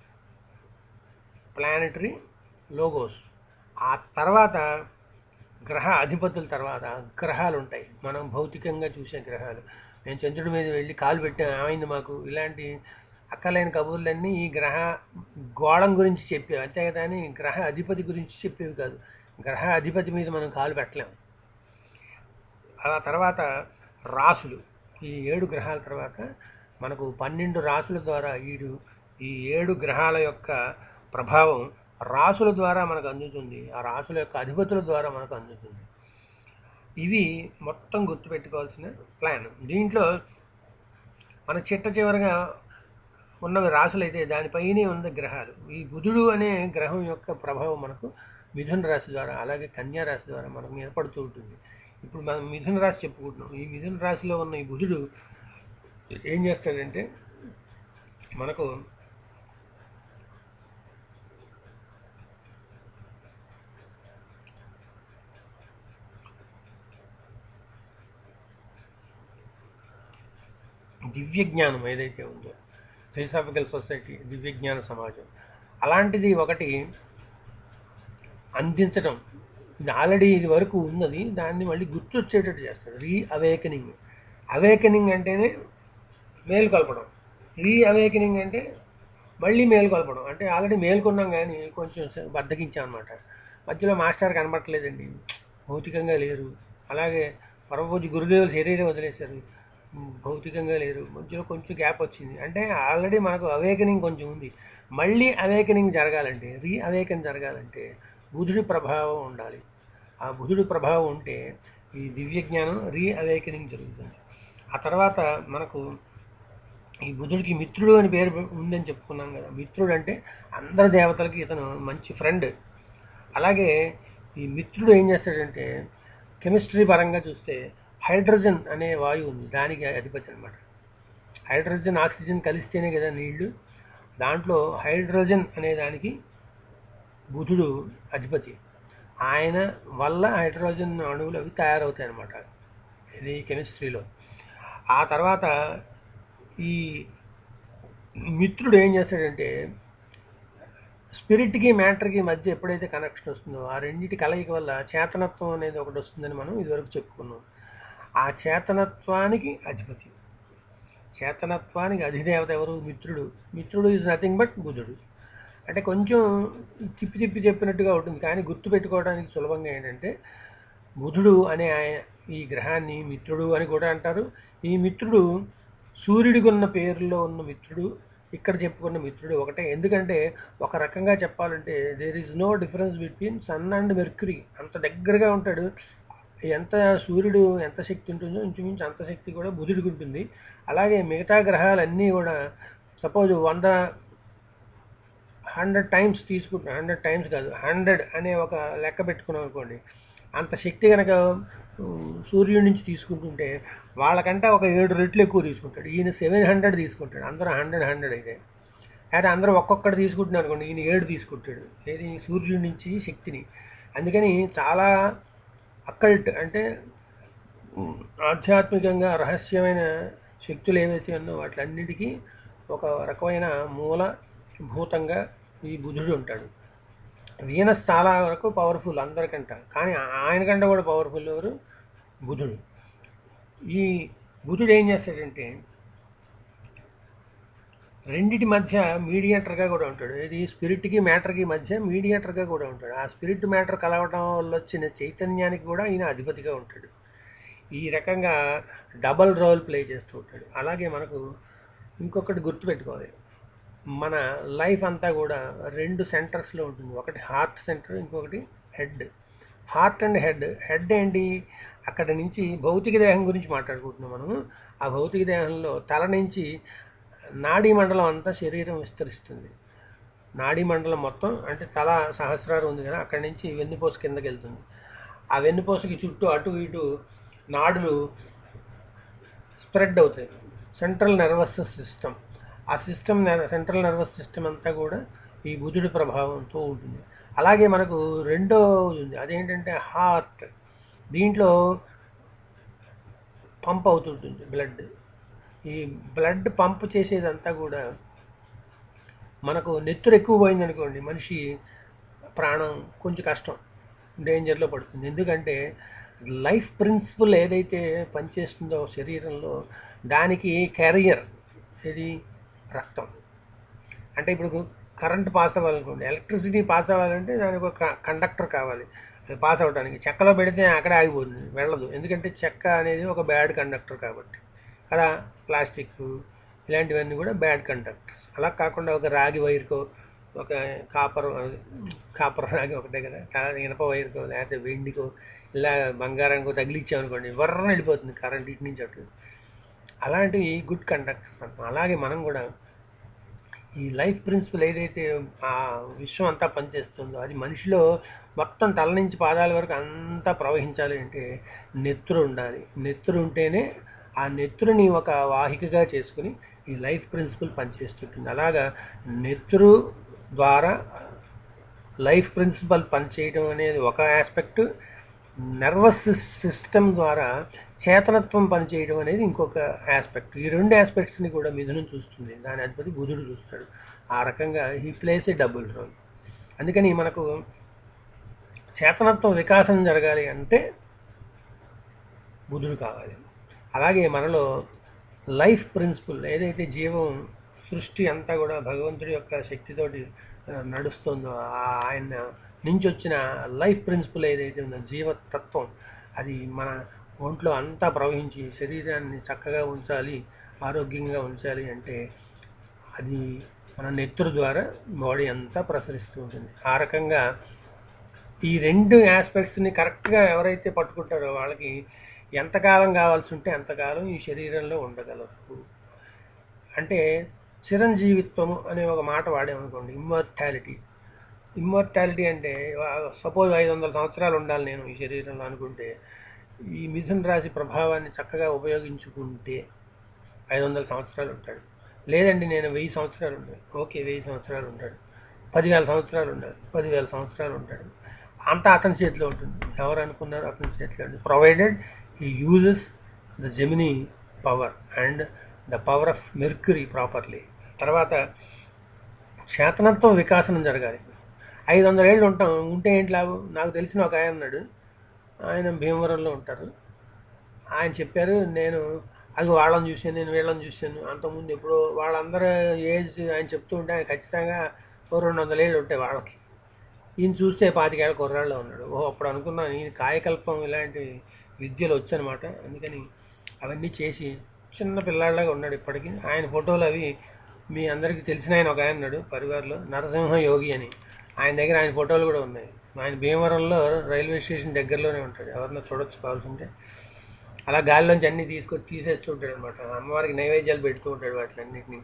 ప్లానటరీ లోగోస్ ఆ తర్వాత గ్రహ అధిపతుల తర్వాత గ్రహాలు ఉంటాయి మనం భౌతికంగా చూసే గ్రహాలు నేను చంద్రుడి మీద వెళ్ళి కాలు పెట్టాను ఏమైంది మాకు ఇలాంటి అక్కలేని కబుర్లన్నీ ఈ గ్రహ గోళం గురించి చెప్పేవి అంతే కదా అని గ్రహ అధిపతి గురించి చెప్పేవి కాదు గ్రహ అధిపతి మీద మనం కాలు పెట్టలేం ఆ తర్వాత రాసులు ఈ ఏడు గ్రహాల తర్వాత మనకు పన్నెండు రాసుల ద్వారా ఈడు ఈ ఏడు గ్రహాల యొక్క ప్రభావం రాసుల ద్వారా మనకు అందుతుంది ఆ రాసుల యొక్క అధిపతుల ద్వారా మనకు అందుతుంది ఇవి మొత్తం గుర్తుపెట్టుకోవాల్సిన ప్లాన్ దీంట్లో మన చిట్ట చివరగా ఉన్నవి రాసులైతే దానిపైనే ఉన్న గ్రహాలు ఈ బుధుడు అనే గ్రహం యొక్క ప్రభావం మనకు మిథున రాశి ద్వారా అలాగే కన్యా రాశి ద్వారా మనకు ఏర్పడుతూ ఉంటుంది ఇప్పుడు మనం మిథున రాశి చెప్పుకుంటున్నాం ఈ మిథున రాశిలో ఉన్న ఈ బుధుడు ఏం చేస్తాడంటే మనకు దివ్య జ్ఞానం ఏదైతే ఉందో ఫిలసాఫికల్ సొసైటీ దివ్య జ్ఞాన సమాజం అలాంటిది ఒకటి అందించడం ఇది ఆల్రెడీ ఇది వరకు ఉన్నది దాన్ని మళ్ళీ గుర్తొచ్చేటట్టు చేస్తాడు రీ అవేకనింగ్ అవేకనింగ్ అంటేనే మేల్కొల్పడం రీ అవేకనింగ్ అంటే మళ్ళీ మేల్కొల్పడం అంటే ఆల్రెడీ మేల్కొన్నాం కానీ కొంచెం బద్దకించాం అనమాట మధ్యలో మాస్టర్ కనబట్టలేదండి భౌతికంగా లేరు అలాగే పరమపూజ గురుదేవులు శరీరం వదిలేశారు ఉమ్, భౌతికంగా లేరు మధ్యలో కొంచెం గ్యాప్ వచ్చింది అంటే ఆల్రెడీ మనకు అవేకనింగ్ కొంచెం ఉంది మళ్ళీ అవేకనింగ్ జరగాలంటే రీ అవేకన్ జరగాలంటే బుధుడి ప్రభావం ఉండాలి ఆ బుధుడి ప్రభావం ఉంటే ఈ దివ్య జ్ఞానం రీ అవేకనింగ్ జరుగుతుంది ఆ తర్వాత మనకు ఈ బుధుడికి మిత్రుడు అని పేరు ఉందని చెప్పుకున్నాం కదా మిత్రుడు అంటే అందరి దేవతలకి ఇతను మంచి ఫ్రెండ్ అలాగే ఈ మిత్రుడు ఏం చేస్తాడంటే కెమిస్ట్రీ పరంగా చూస్తే హైడ్రోజన్ అనే వాయువు ఉంది దానికి అధిపతి అనమాట హైడ్రోజన్ ఆక్సిజన్ కలిస్తేనే కదా నీళ్లు దాంట్లో హైడ్రోజన్ అనే దానికి బుధుడు అధిపతి ఆయన వల్ల హైడ్రోజన్ అణువులు అవి తయారవుతాయి అన్నమాట ఇది కెమిస్ట్రీలో ఆ తర్వాత ఈ మిత్రుడు ఏం చేస్తాడంటే స్పిరిట్కి మ్యాటర్కి మధ్య ఎప్పుడైతే కనెక్షన్ వస్తుందో ఆ రెండింటి కలయిక వల్ల చేతనత్వం అనేది ఒకటి వస్తుందని మనం ఇదివరకు చెప్పుకున్నాం ఆ చేతనత్వానికి అధిపతి చేతనత్వానికి అధిదేవత ఎవరు మిత్రుడు మిత్రుడు ఈజ్ నథింగ్ బట్ బుధుడు అంటే కొంచెం తిప్పి తిప్పి చెప్పినట్టుగా ఉంటుంది కానీ గుర్తు పెట్టుకోవడానికి సులభంగా ఏంటంటే బుధుడు అనే ఆయ- ఈ గ్రహాన్ని మిత్రుడు అని కూడా అంటారు ఈ మిత్రుడు సూర్యుడికి ఉన్న పేరులో ఉన్న మిత్రుడు ఇక్కడ చెప్పుకున్న మిత్రుడు ఒకటే ఎందుకంటే ఒక రకంగా చెప్పాలంటే there is no difference between sun and Mercury అంత దగ్గరగా ఉంటాడు ఎంత సూర్యుడు ఎంత శక్తి ఉంటుందో ఇంచుమించు అంత శక్తి కూడా బుధుడికి ఉంటుంది అలాగే మిగతా గ్రహాలన్నీ కూడా సపోజ్ వంద హండ్రెడ్ టైమ్స్ తీసుకుంటున్నాం హండ్రెడ్ టైమ్స్ కాదు హండ్రెడ్ అనే ఒక లెక్క పెట్టుకున్నాం అనుకోండి అంత శక్తి కనుక ఉమ్, సూర్యుడి నుంచి తీసుకుంటుంటే వాళ్ళకంటే ఒక ఏడు రెట్లు ఎక్కువ తీసుకుంటాడు ఈయన సెవెన్ హండ్రెడ్ తీసుకుంటాడు అందరూ హండ్రెడ్ హండ్రెడ్ అయితే అయితే అందరూ ఒక్కొక్కటి తీసుకుంటున్నారు అనుకోండి ఈయన ఏడు తీసుకుంటాడు ఏది సూర్యుడి నుంచి శక్తిని అందుకని చాలా అక్కల్ట్ అంటే ఉమ్, ఆధ్యాత్మికంగా రహస్యమైన శక్తులు ఏవైతే ఉన్నో వాటిలన్నిటికీ ఒక రకమైన మూల భూతంగా ఈ బుధుడు ఉంటాడు వీనస్ చాలా వరకు పవర్ఫుల్ అందరికంట కానీ ఆయనకంటే కూడా పవర్ఫుల్ ఎవరు బుధుడు ఈ బుధుడు ఏం చేస్తాడంటే రెండిటి మధ్య మీడియేటర్గా కూడా ఉంటాడు ఇది స్పిరిట్కి మ్యాటర్కి మధ్య మీడియేటర్గా కూడా ఉంటాడు ఆ స్పిరిట్ మ్యాటర్ కలవడం వల్ల వచ్చిన చైతన్యానికి కూడా ఈయన అధిపతిగా ఉంటాడు ఈ రకంగా డబల్ రోల్ ప్లే చేస్తూ ఉంటాడు అలాగే మనకు ఇంకొకటి గుర్తుపెట్టుకోవాలి మన లైఫ్ అంతా కూడా రెండు సెంటర్స్లో ఉంటుంది ఒకటి హార్ట్ సెంటర్ ఇంకొకటి head heart and head head ఏంటి అక్కడ నుంచి భౌతిక దేహం గురించి మాట్లాడుకుంటున్నాం మనము ఆ భౌతిక దేహంలో తల నుంచి నాడీ మండలం అంతా శరీరం విస్తరిస్తుంది నాడీ మండలం మొత్తం అంటే తల సహస్రారం ఉంది కదా అక్కడి నుంచి వెన్నుపూస కిందకి వెళ్తుంది ఆ వెన్నుపూసకి చుట్టూ అటు ఇటు నాడులు స్ప్రెడ్ అవుతాయి సెంట్రల్ నర్వస్ సిస్టమ్ ఆ సిస్టమ్ సెంట్రల్ నర్వస్ సిస్టమ్ అంతా కూడా ఈ బుధుడి ప్రభావంతో ఉంటుంది అలాగే మనకు రెండో ఉంది అదేంటంటే హార్ట్ దీంట్లో పంప్ అవుతుంటుంది బ్లడ్ ఈ బ్లడ్ పంప్ చేసేదంతా కూడా మనకు నెత్తురు ఎక్కువ పోయింది అనుకోండి మనిషి ప్రాణం కొంచెం కష్టం డేంజర్లో పడుతుంది ఎందుకంటే లైఫ్ ప్రిన్సిపల్ ఏదైతే పనిచేస్తుందో శరీరంలో దానికి క్యారియర్ ఇది రక్తం అంటే ఇప్పుడు కరెంట్ పాస్ అవ్వాలనుకోండి ఎలక్ట్రిసిటీ పాస్ అవ్వాలంటే దానికి ఒక కండక్టర్ కావాలి అది పాస్ అవ్వడానికి చెక్కలో పెడితే అక్కడే ఆగిపోతుంది వెళ్ళదు ఎందుకంటే చెక్క అనేది ఒక బ్యాడ్ కండక్టర్ కాబట్టి కదా ప్లాస్టిక్ ఇలాంటివన్నీ కూడా బ్యాడ్ కండక్టర్స్ అలా కాకుండా ఒక రాగి వైర్కో ఒక కాపర్ కాపర్ రాగి ఒకటే కదా తర్వాత ఇనప వైర్కో లేకపోతే వెండికో ఇలా బంగారానికో తగిలిచ్చామనుకోండి వర్రని వెళ్ళిపోతుంది కరెంట్ ఇటు నుంచి అటు అలాంటివి గుడ్ కండక్టర్స్ అంటాం అలాగే మనం కూడా ఈ లైఫ్ ప్రిన్సిపల్ ఏదైతే ఆ విశ్వం అంతా పనిచేస్తుందో అది మనిషిలో మొత్తం తల నుంచి పాదాల వరకు అంతా ప్రవహించాలి అంటే నెత్తురు ఉండాలి నెత్తురు ఉంటేనే ఆ నెత్తురుని ఒక వాహికగా చేసుకుని ఈ లైఫ్ ప్రిన్సిపల్ పనిచేస్తుంటుంది అలాగా నెత్తురు ద్వారా లైఫ్ ప్రిన్సిపల్ పనిచేయడం అనేది ఒక ఆస్పెక్ట్ నర్వస్ సిస్టమ్ ద్వారా చేతనత్వం పనిచేయడం అనేది ఇంకొక ఆస్పెక్ట్ ఈ రెండు ఆస్పెక్ట్స్ని కూడా మిథునం చూస్తుంది దాని అధిపతి బుధుడు చూస్తాడు ఆ రకంగా ఈ ప్లేస్ ఏ డబుల్ రోల్ అందుకని మనకు చేతనత్వం వికాసం జరగాలి అంటే బుధుడు కావాలి అలాగే మనలో లైఫ్ ప్రిన్సిపల్ ఏదైతే జీవం సృష్టి అంతా కూడా భగవంతుడి యొక్క శక్తితోటి ఆ, నడుస్తుందో ఆ ఆయన నుంచి వచ్చిన లైఫ్ ప్రిన్సిపల్ ఏదైతే ఉందో జీవతత్వం అది మన ఒంట్లో అంతా ప్రవహించి శరీరాన్ని చక్కగా ఉంచాలి ఆరోగ్యంగా ఉంచాలి అంటే అది మన నెత్తురు ద్వారా బాడీ అంతా ప్రసరిస్తూ ఉంటుంది ఆ రకంగా ఈ రెండు ఆస్పెక్ట్స్ని కరెక్ట్గా ఎవరైతే పట్టుకుంటారో వాళ్ళకి ఎంతకాలం కావాల్సి ఉంటే అంతకాలం ఈ శరీరంలో ఉండగలరు అంటే చిరంజీవిత్వము అనే ఒక మాట వాడామనుకోండి ఇమ్మోర్టాలిటీ ఇమ్మోర్టాలిటీ అంటే సపోజ్ ఐదు వందల సంవత్సరాలు ఉండాలి నేను ఈ శరీరంలో అనుకుంటే ఈ మిథున రాశి ప్రభావాన్ని చక్కగా ఉపయోగించుకుంటే ఐదు వందల సంవత్సరాలు ఉంటాడు లేదండి నేను వెయ్యి సంవత్సరాలు ఉండాలి ఓకే వెయ్యి సంవత్సరాలు ఉంటాడు పదివేల సంవత్సరాలు ఉండాలి పదివేల సంవత్సరాలు ఉంటాడు అంతా అతని చేతిలో ఉంటుంది ఎవరు అనుకున్నారు అతని చేతిలో ఉంటుంది ప్రొవైడెడ్ ఈ uses the Gemini power and the power of Mercury properly తర్వాత చేతనత్వం వికాసనం జరగాలి ఐదు వందల ఏళ్ళు ఉంటాం ఉంటే ఏంటి లాభం నాకు తెలిసిన ఒక ఆయన ఉన్నాడు ఆయన భీమవరంలో ఉంటారు ఆయన చెప్పారు నేను అది వాళ్ళని చూశాను నేను వీళ్ళని చూశాను అంతకుముందు ఎప్పుడో వాళ్ళందరూ ఏజ్ ఆయన చెప్తూ ఉంటే ఆయన ఖచ్చితంగా ఓ రెండు వందల ఏళ్ళు ఉంటాయి వాళ్ళకి ఈయన చూస్తే పాతికేళ్ళ కుర్రాళ్ళు ఉన్నాడు ఓ అప్పుడు అనుకున్నాను ఈయన కాయకల్పం ఇలాంటి విద్యలు వచ్చనమాట అందుకని అవన్నీ చేసి చిన్న పిల్లాడిలాగా ఉన్నాడు ఇప్పటికీ ఆయన ఫోటోలు అవి మీ అందరికీ తెలిసిన ఆయన ఒక ఆయన ఉన్నాడు పరివార్లో నరసింహ యోగి అని ఆయన దగ్గర ఆయన ఫోటోలు కూడా ఉన్నాయి ఆయన భీమవరంలో రైల్వే స్టేషన్ దగ్గరలోనే ఉంటాడు ఎవరన్నా చూడొచ్చు కావాల్సి ఉంటే అలా గాలిలోంచి అన్నీ తీసుకొచ్చి తీసేస్తూ ఉంటాడు అనమాట అమ్మవారికి నైవేద్యాలు పెడుతూ ఉంటాడు వాటిని అన్నిటిని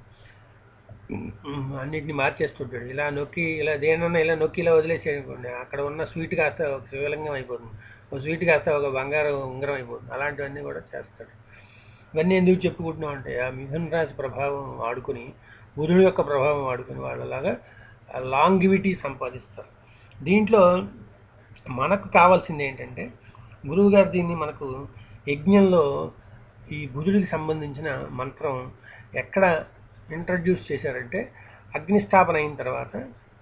అన్నిటిని మార్చేస్తుంటాడు ఇలా నొక్కి ఇలా దేనన్నా ఇలా నొక్కి ఇలా వదిలేసాడు అనుకోండి అక్కడ ఉన్న స్వీట్ కాస్త ఒక శివలింగం అయిపోతుంది ఒక స్వీట్ కాస్త ఒక బంగారు ఉంగరం అయిపోతుంది అలాంటివన్నీ కూడా చేస్తాడు ఇవన్నీ ఎందుకు చెప్పుకుంటున్నాం అంటే ఆ మిథున రాశి ప్రభావం వాడుకొని బుధుడు యొక్క ప్రభావం వాడుకొని వాళ్ళలాగా లాంగివిటీ సంపాదిస్తారు దీంట్లో మనకు కావాల్సింది ఏంటంటే గురువుగారు దీన్ని మనకు యజ్ఞంలో ఈ బుధుడికి సంబంధించిన మంత్రం ఎక్కడ ఇంట్రడ్యూస్ చేశారంటే అగ్నిస్థాపన అయిన తర్వాత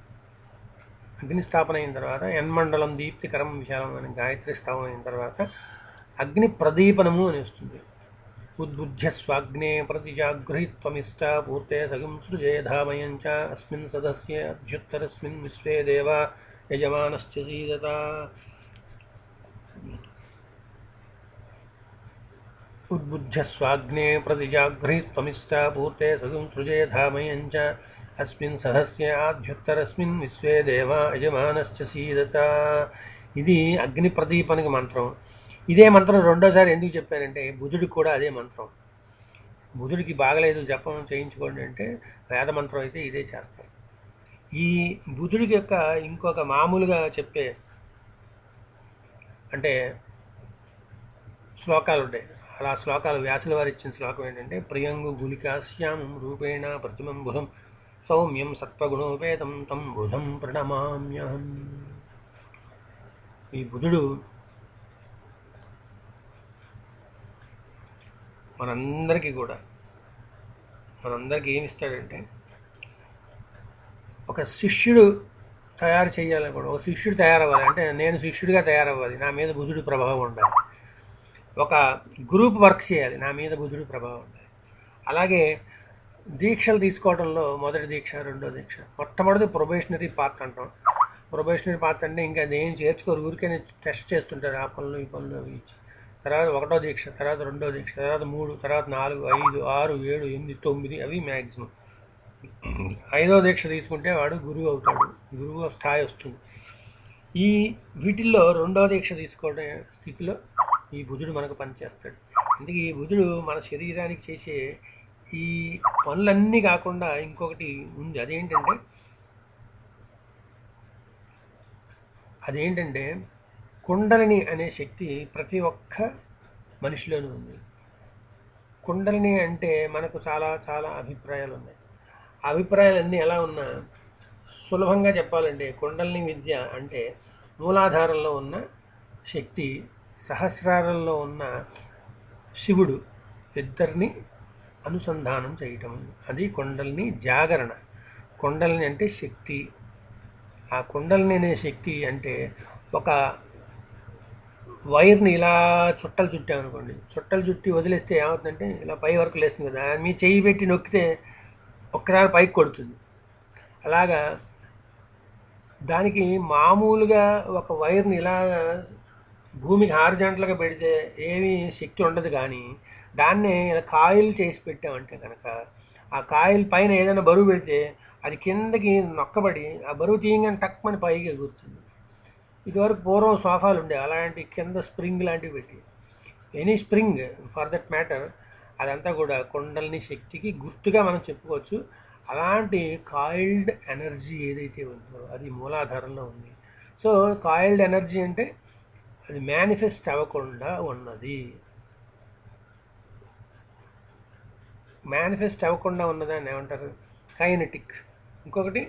అగ్నిస్థాపన అయిన తర్వాత ఎన్మండలం దీప్తికరం విశాలం అని గాయత్రి స్థాపన అయిన తర్వాత అగ్ని ప్రదీపనము అని వస్తుంది ఉద్బుధ్య స్వాగ్నే ప్రతిజాగృహిత్వమిష్ట పూర్తే సగం సృజేధామయం చ అస్మిన్ సదస్య అభ్యుత్తరస్మిన్ విశ్వే దేవ యజమానశ్చ సీదత ఉద్బుధ్య స్వాగ్నే ప్రతిజాగృహిత్వమిష్ట పూర్తే సగం సృజేధామయం చ అస్మిన్ సహస్య ఆధ్యుత్తరస్మిన్ విశ్వే దేవ యజమానశ్చ సీదత ఇది అగ్ని ప్రదీపనికి మంత్రం ఇదే మంత్రం రెండోసారి ఎందుకు చెప్పానంటే బుధుడికి కూడా అదే మంత్రం బుధుడికి బాగలేదు జపం చేయించుకోండి అంటే వేద మంత్రం అయితే ఇదే చేస్తారు ఈ బుధుడికి యొక్క ఇంకొక మామూలుగా చెప్పే అంటే శ్లోకాలు ఉంటాయి అలా శ్లోకాలు వ్యాసుల వారు ఇచ్చిన శ్లోకం ఏంటంటే ప్రియంగు గులికాశ్యామం రూపేణ ప్రతిమం బుధం సౌమ్యం సత్వగుణోపేతం తం బుధం ప్రణమామ్యహం ఈ బుధుడు మనందరికీ కూడా మనందరికీ ఏమి ఇస్తాడంటే ఒక శిష్యుడు తయారు చేయాలని కూడా ఒక శిష్యుడు తయారవ్వాలి అంటే నేను శిష్యుడిగా తయారవ్వాలి నా మీద బుధుడి ప్రభావం ఉండాలి ఒక గ్రూప్ వర్క్ చేయాలి నా మీద బుధుడి ప్రభావం ఉండాలి అలాగే దీక్షలు తీసుకోవడంలో మొదటి దీక్ష రెండో దీక్ష మొట్టమొదటి ప్రొబేషనరీ పార్ట్ అంటాం ప్రొబేషనరీ పార్ట్ అంటే ఇంకా అదేం చేర్చుకోరు ఊరికే టెస్ట్ చేస్తుంటారు ఆ పనులు ఈ పనులు అవి ఇచ్చి తర్వాత ఒకటో దీక్ష తర్వాత రెండో దీక్ష తర్వాత మూడు తర్వాత నాలుగు ఐదు ఆరు ఏడు ఎనిమిది తొమ్మిది అవి మ్యాక్సిమం ఐదో దీక్ష తీసుకుంటే వాడు గురువు అవుతాడు గురువు స్థాయి వస్తుంది ఈ వీటిల్లో రెండో దీక్ష తీసుకోవడం స్థితిలో ఈ బుధుడు మనకు పనిచేస్తాడు అందుకే ఈ బుధుడు మన శరీరానికి చేసే ఈ పనులన్నీ కాకుండా ఇంకొకటి ఉంది అదేంటంటే అదేంటంటే కుండలిని అనే శక్తి ప్రతి ఒక్క మనిషిలోనూ ఉంది కుండలిని అంటే మనకు చాలా చాలా అభిప్రాయాలు ఉన్నాయి ఆ అభిప్రాయాలన్నీ ఎలా ఉన్నా సులభంగా చెప్పాలంటే కుండలిని విద్య అంటే మూలాధారంలో ఉన్న శక్తి సహస్రారంలో ఉన్న శివుడు ఇద్దరిని అనుసంధానం చేయటం అది కుండలిని జాగరణ కుండలిని అంటే శక్తి ఆ కుండలిని అనే శక్తి అంటే ఒక వైర్ని ఇలా చుట్టలు చుట్టామనుకోండి చుట్టలు చుట్టి వదిలేస్తే ఏమవుతుందంటే ఇలా పై వరకు లేస్తుంది కదా మీ చెయ్యి పెట్టి నొక్కితే ఒక్కసారి పైకి కొడుతుంది అలాగా దానికి మామూలుగా ఒక వైర్ని ఇలా భూమికి హారిజాంటల్గా పెడితే ఏమీ శక్తి ఉండదు కానీ దాన్నే ఇలా కాయిల్ చేసి పెట్టామంటే కనుక ఆ కాయిల్ పైన ఏదైనా బరువు పెడితే అది కిందకి నొక్కబడి ఆ బరువు తీయంగానే టక్మని పైకి ఎగురుతుంది ఇదివరకు పూర్వం సోఫాలు ఉండే అలాంటి కింద స్ప్రింగ్ లాంటివి పెట్టి any spring for that matter అదంతా కూడా కొండల్ని శక్తికి గుర్తుగా మనం చెప్పుకోవచ్చు అలాంటి కాయిల్డ్ ఎనర్జీ ఏదైతే ఉందో అది మూలాధారంలో ఉంది సో కాయిల్డ్ ఎనర్జీ అంటే అది మేనిఫెస్ట్ అవ్వకుండా ఉన్నది మేనిఫెస్ట్ అవ్వకుండా ఉన్నదాన్ని ఏమంటారు కైనటిక్ ఇంకొకటి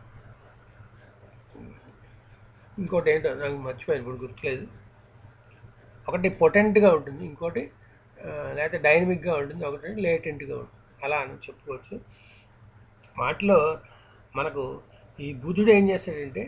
ఇంకోటి ఏంటో నాకు మర్చిపోయాను ఇప్పుడు గుర్తులేదు ఒకటి పొటెంట్గా ఉంటుంది ఇంకోటి ఆ, లేకపోతే డైనమిక్గా ఉంటుంది ఒకటి లేటెంట్గా ఉంటుంది అలా అని చెప్పుకోవచ్చు వాటిలో మనకు ఈ బుధుడు ఏం చేస్తాడంటే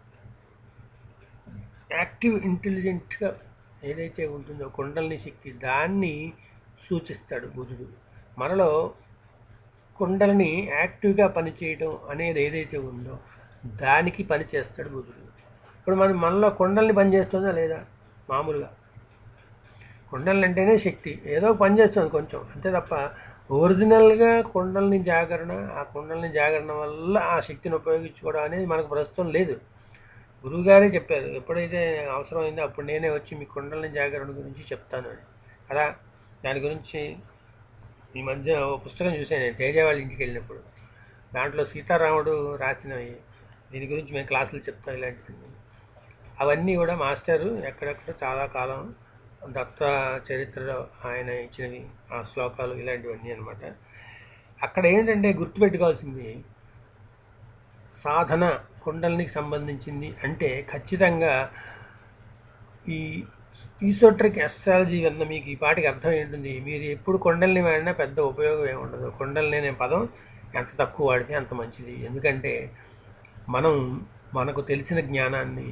యాక్టివ్ ఇంటెలిజెంట్గా ఏదైతే ఉంటుందో కుండలిని శక్తి దాన్ని సూచిస్తాడు బుధుడు మనలో కుండలిని యాక్టివ్గా పనిచేయడం అనేది ఏదైతే ఉందో దానికి పని చేస్తాడు బుధుడు ఇప్పుడు మనం మనలో కుండల్ని పనిచేస్తుందా లేదా మామూలుగా కుండలిని అంటేనే శక్తి ఏదో ఒక పని చేస్తుంది కొంచెం అంతే తప్ప ఒరిజినల్గా కుండలిని జాగరణ ఆ కుండలిని జాగరణ వల్ల ఆ శక్తిని ఉపయోగించుకోవడం అనేది మనకు ప్రస్తుతం లేదు గురువుగారే చెప్పారు ఎప్పుడైతే అవసరమైందో అప్పుడు నేనే వచ్చి మీ కుండలిని జాగరణ గురించి చెప్తాను అని కదా దాని గురించి ఈ మధ్య ఓ పుస్తకం చూశాను నేను తేజ వాళ్ళ ఇంటికి వెళ్ళినప్పుడు దాంట్లో సీతారాముడు రాసినవి దీని గురించి మేము క్లాసులు చెప్తాం ఇలాంటివన్నీ అవన్నీ కూడా మాస్టరు ఎక్కడెక్కడ చాలా కాలం దత్త చరిత్రలో ఆయన ఇచ్చినవి ఆ శ్లోకాలు ఇలాంటివన్నీ అనమాట అక్కడ ఏంటంటే గుర్తుపెట్టుకోవాల్సింది సాధన కుండలినికి సంబంధించింది అంటే ఖచ్చితంగా ఈ ఈసోట్రిక్ ఎస్ట్రాలజీ కన్నా మీకు ఈ పాటికి అర్థం ఏంటుంది మీరు ఎప్పుడు కొండల్ని వాడినా పెద్ద ఉపయోగం ఏమి ఉండదు కొండల్ని అనే పదం ఎంత తక్కువ వాడితే అంత మంచిది ఎందుకంటే మనం మనకు తెలిసిన జ్ఞానాన్ని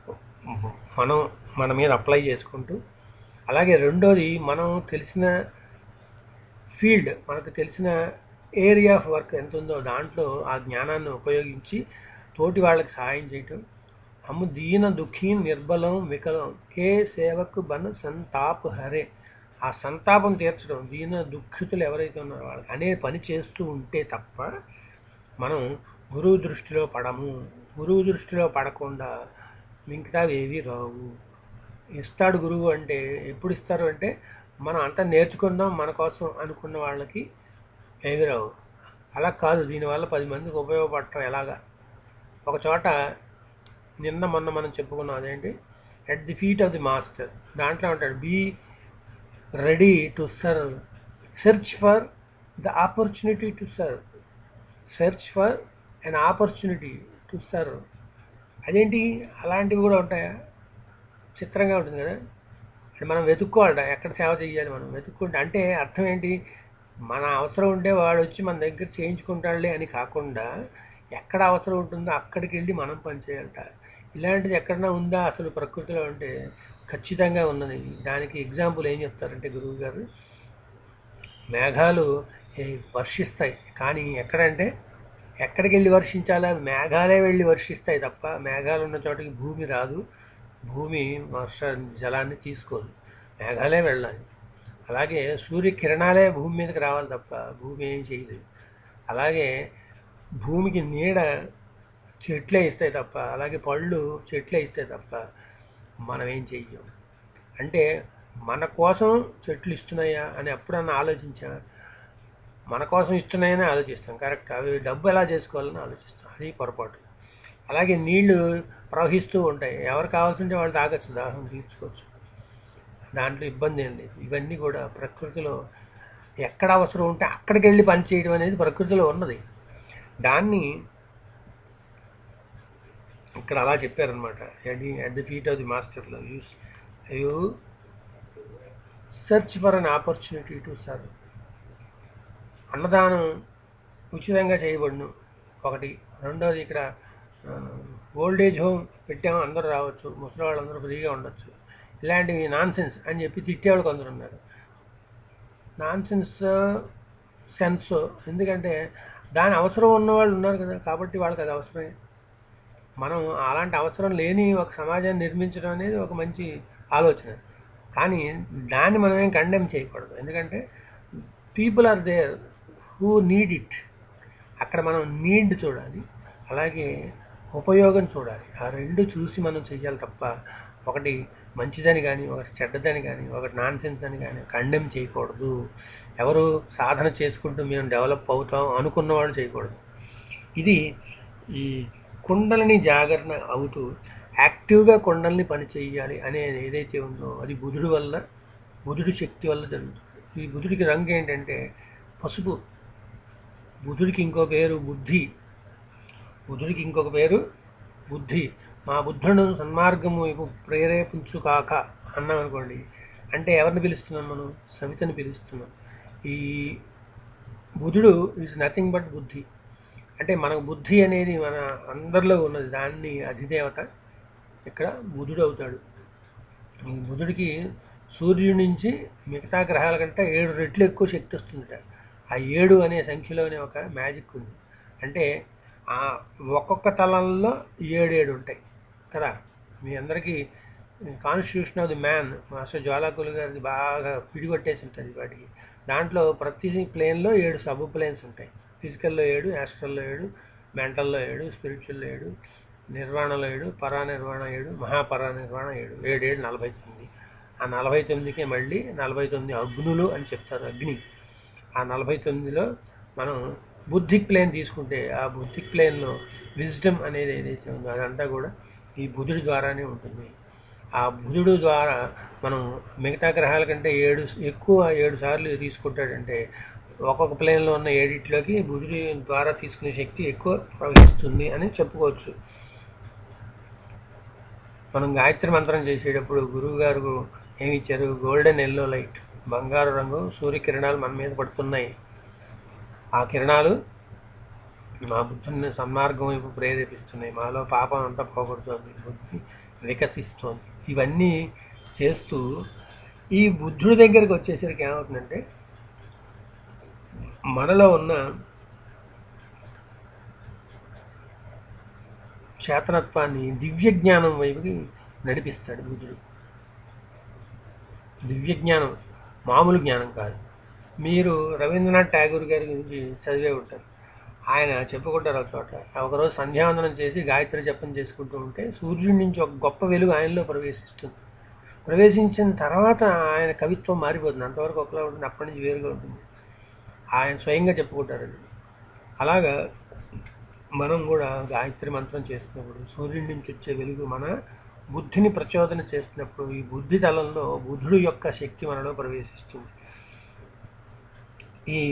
మనం మన మీద అప్లై చేసుకుంటూ అలాగే రెండోది మనం తెలిసిన ఫీల్డ్ మనకు తెలిసిన ఏరియా ఆఫ్ వర్క్ ఎంత ఉందో దాంట్లో ఆ జ్ఞానాన్ని ఉపయోగించి తోటి వాళ్ళకి సహాయం చేయటం హమ్ దీన దుఃఖీన్ నిర్బలం వికలం కే సేవకు బన్ సంతాప్ హరే ఆ సంతాపం తీర్చడం దీన దుఃఖితులు ఎవరైతే ఉన్నారో వాళ్ళకి అనే పని చేస్తూ ఉంటే తప్ప మనం గురువు దృష్టిలో పడము గురువు దృష్టిలో పడకుండా మిగతావి ఏవి రావు ఇస్తాడు గురువు అంటే ఎప్పుడు ఇస్తారు అంటే మనం అంతా నేర్చుకుందాం మన కోసం అనుకున్న వాళ్ళకి ఏవి రావు అలా కాదు దీనివల్ల పది మందికి ఉపయోగపడటం ఎలాగా ఒక చోట నిన్న మొన్న మనం చెప్పుకున్నాం అదేంటి at the feet of the master దాంట్లో ఉంటాడు be ready to serve search for the opportunity to serve search for an opportunity to serve అదేంటి అలాంటివి కూడా ఉంటాయా చిత్రంగా ఉంటుంది కదా అంటే మనం వెతుక్కోవాలట ఎక్కడ సేవ చేయాలి మనం వెతుక్కుంటే అంటే అర్థం ఏంటి మన అవసరం ఉంటే వాడు వచ్చి మన దగ్గర చేయించుకుంటాడులే అని కాకుండా ఎక్కడ అవసరం ఉంటుందో అక్కడికి వెళ్ళి మనం పనిచేయాలట ఇలాంటిది ఎక్కడన్నా ఉందా అసలు ప్రకృతిలో అంటే ఖచ్చితంగా ఉన్నది దానికి ఎగ్జాంపుల్ ఏం చెప్తారంటే గురువు గారు మేఘాలు ఏ, వర్షిస్తాయి కానీ ఎక్కడంటే ఎక్కడికి వెళ్ళి వర్షించాలా మేఘాలే వెళ్ళి వర్షిస్తాయి తప్ప మేఘాలు ఉన్న చోటకి భూమి రాదు భూమి వర్ష జలాన్ని తీసుకోదు మేఘాలే వెళ్ళాలి అలాగే సూర్యకిరణాలే భూమి మీదకి రావాలి తప్ప భూమి ఏం చేయదు అలాగే భూమికి నీడ చెట్లే ఇస్తాయి తప్ప అలాగే పళ్ళు చెట్లే ఇస్తాయి తప్ప మనం ఏం చెయ్యం అంటే మన కోసం చెట్లు ఇస్తున్నాయా అని ఎప్పుడన్నా ఆలోచించా మన కోసం ఇస్తున్నాయని ఆలోచిస్తాం కరెక్ట్ అవి డబ్బు ఎలా చేసుకోవాలని ఆలోచిస్తాం అది పొరపాటు అలాగే నీళ్లు ప్రవహిస్తూ ఉంటాయి ఎవరు కావాల్సింటే వాళ్ళు తాగొచ్చు దాహం తీర్చుకోవచ్చు దాంట్లో ఇబ్బంది ఏం లేదు ఇవన్నీ కూడా ప్రకృతిలో ఎక్కడ అవసరం ఉంటే అక్కడికి వెళ్ళి పని చేయడం అనేది ప్రకృతిలో ఉన్నది దాన్ని ఇక్కడ అలా చెప్పారనమాట అది at the feet of the మాస్టర్లో use you search for an opportunity to serve అన్నదానం ఉచితంగా చేయబడును ఒకటి రెండోది ఇక్కడ ఓల్డ్ ఏజ్ హోమ్ పెట్టాము అందరూ రావచ్చు ముసలి వాళ్ళందరూ ఫ్రీగా ఉండొచ్చు ఇలాంటివి నాన్ సెన్స్ అని చెప్పి తిట్టేవాళ్ళు కొందరు ఉన్నారు నాన్ సెన్స్ సెన్స్ ఎందుకంటే దాని అవసరం ఉన్న వాళ్ళు ఉన్నారు కదా కాబట్టి వాళ్ళకి అది అవసరమే మనం అలాంటి అవసరం లేని ఒక సమాజాన్ని నిర్మించడం అనేది ఒక మంచి ఆలోచన కానీ దాన్ని మనం ఏం కండెమ్ చేయకూడదు ఎందుకంటే people are there who need it అక్కడ మనం నీడ్ చూడాలి అలాగే ఉపయోగం చూడాలి ఆ రెండు చూసి మనం చెయ్యాలి తప్ప ఒకటి మంచిదని కానీ ఒకటి చెడ్డదని కానీ ఒకటి నాన్ సెన్స్ అని కానీ కండెమ్ చేయకూడదు ఎవరు సాధన చేసుకుంటూ మేము డెవలప్ అవుతాం అనుకున్న వాళ్ళు చేయకూడదు ఇది ఈ కుండలని జాగరణ అవుతూ యాక్టివ్గా కుండల్ని పని చేయాలి అనేది ఏదైతే ఉందో అది బుధుడు వల్ల బుధుడి శక్తి వల్ల జరుగుతుంది ఈ బుధుడికి రంగు ఏంటంటే పసుపు బుధుడికి ఇంకో పేరు బుద్ధి బుధుడికి ఇంకొక పేరు బుద్ధి మా బుద్ధుడు సన్మార్గము వైపు ప్రేరేపించు కాక అన్నాం అనుకోండి అంటే ఎవరిని పిలుస్తున్నాం మనం సవితని పిలుస్తున్నాం ఈ బుధుడు ఈజ్ నథింగ్ బట్ బుద్ధి అంటే మనకు బుద్ధి అనేది మన అందరిలో ఉన్నది దాన్ని అధిదేవత ఇక్కడ బుధుడు అవుతాడు ఈ బుధుడికి సూర్యుడి నుంచి మిగతా గ్రహాల కంటే ఏడు రెట్లు ఎక్కువ శక్తి వస్తుందట ఆ ఏడు అనే సంఖ్యలోనే ఒక మ్యాజిక్ ఉంది అంటే ఆ ఒక్కొక్క తలంలో ఏడు ఏడు ఉంటాయి కదా మీ అందరికీ constitution of the man master జ్వాలాకులు గారిది బాగా పిడిగొట్టేసి ఉంటుంది వాటికి దాంట్లో ప్రతి ప్లేన్లో ఏడు సబ్ ప్లేన్స్ ఉంటాయి ఫిజికల్లో ఏడు యాస్ట్రల్లో ఏడు మెంటల్లో ఏడు స్పిరిచువల్లో ఏడు నిర్వాణలో ఏడు పరానిర్వాణ ఏడు మహాపరానిర్వాణ ఏడు ఏడు ఏడు నలభై తొమ్మిది ఆ నలభై తొమ్మిదికే మళ్ళీ నలభై తొమ్మిది అగ్నులు అని చెప్తారు అగ్ని ఆ నలభై తొమ్మిదిలో మనం బుద్ధిక్ ప్లేన్ తీసుకుంటే ఆ బుద్ధిక్ ప్లేన్లో విజ్డమ్ అనేది ఏదైతే ఉందో అదంతా కూడా ఈ బుధుడి ద్వారానే ఉంటుంది ఆ బుధుడు ద్వారా మనం మిగతా గ్రహాల కంటే ఏడు ఎక్కువ ఏడు సార్లు తీసుకుంటాడంటే ఒక్కొక్క ప్లేన్లో ఉన్న ఏడిట్లోకి బుధుడి ద్వారా తీసుకునే శక్తి ఎక్కువ ప్రవహిస్తుంది అని చెప్పుకోవచ్చు మనం గాయత్రి మంత్రం చేసేటప్పుడు గురువు గారు ఏమి ఇచ్చారు గోల్డెన్ ఎల్లో లైట్ బంగారు రంగు సూర్యకిరణాలు మన మీద పడుతున్నాయి ఆ కిరణాలు మా బుద్ధిని సన్మార్గం వైపు ప్రేరేపిస్తున్నాయి మాలో పాపం అంతా పోగొడుతుంది బుద్ధి వికసిస్తోంది ఇవన్నీ చేస్తూ ఈ బుద్ధుడి దగ్గరికి వచ్చేసరికి ఏమవుతుందంటే మనలో ఉన్న చేతనత్వాన్ని దివ్య జ్ఞానం వైపుకి నడిపిస్తాడు బుద్ధుడు దివ్య జ్ఞానం మామూలు జ్ఞానం కాదు మీరు రవీంద్రనాథ్ ఠాగూర్ గారి గురించి చదివే ఉంటారు ఆయన చెప్పుకుంటారు ఒక చోట ఒకరోజు సంధ్యావందనం చేసి గాయత్రి జపం చేసుకుంటూ ఉంటే సూర్యుడి నుంచి ఒక గొప్ప వెలుగు ఆయనలో ప్రవేశిస్తుంది ప్రవేశించిన తర్వాత ఆయన కవిత్వం మారిపోతుంది అంతవరకు ఒకలా ఉంటుంది అప్పటి నుంచి వేరుగా ఉంటుంది ఆయన స్వయంగా చెప్పుకుంటారు అది అలాగా మనం కూడా గాయత్రి మంత్రం చేస్తున్నప్పుడు సూర్యుడి నుంచి వచ్చే వెలుగు మన బుద్ధిని ప్రచోదన చేస్తున్నప్పుడు ఈ బుద్ధి తలంలో బుద్ధుడు యొక్క శక్తి మనలో ప్రవేశిస్తుంది ఈ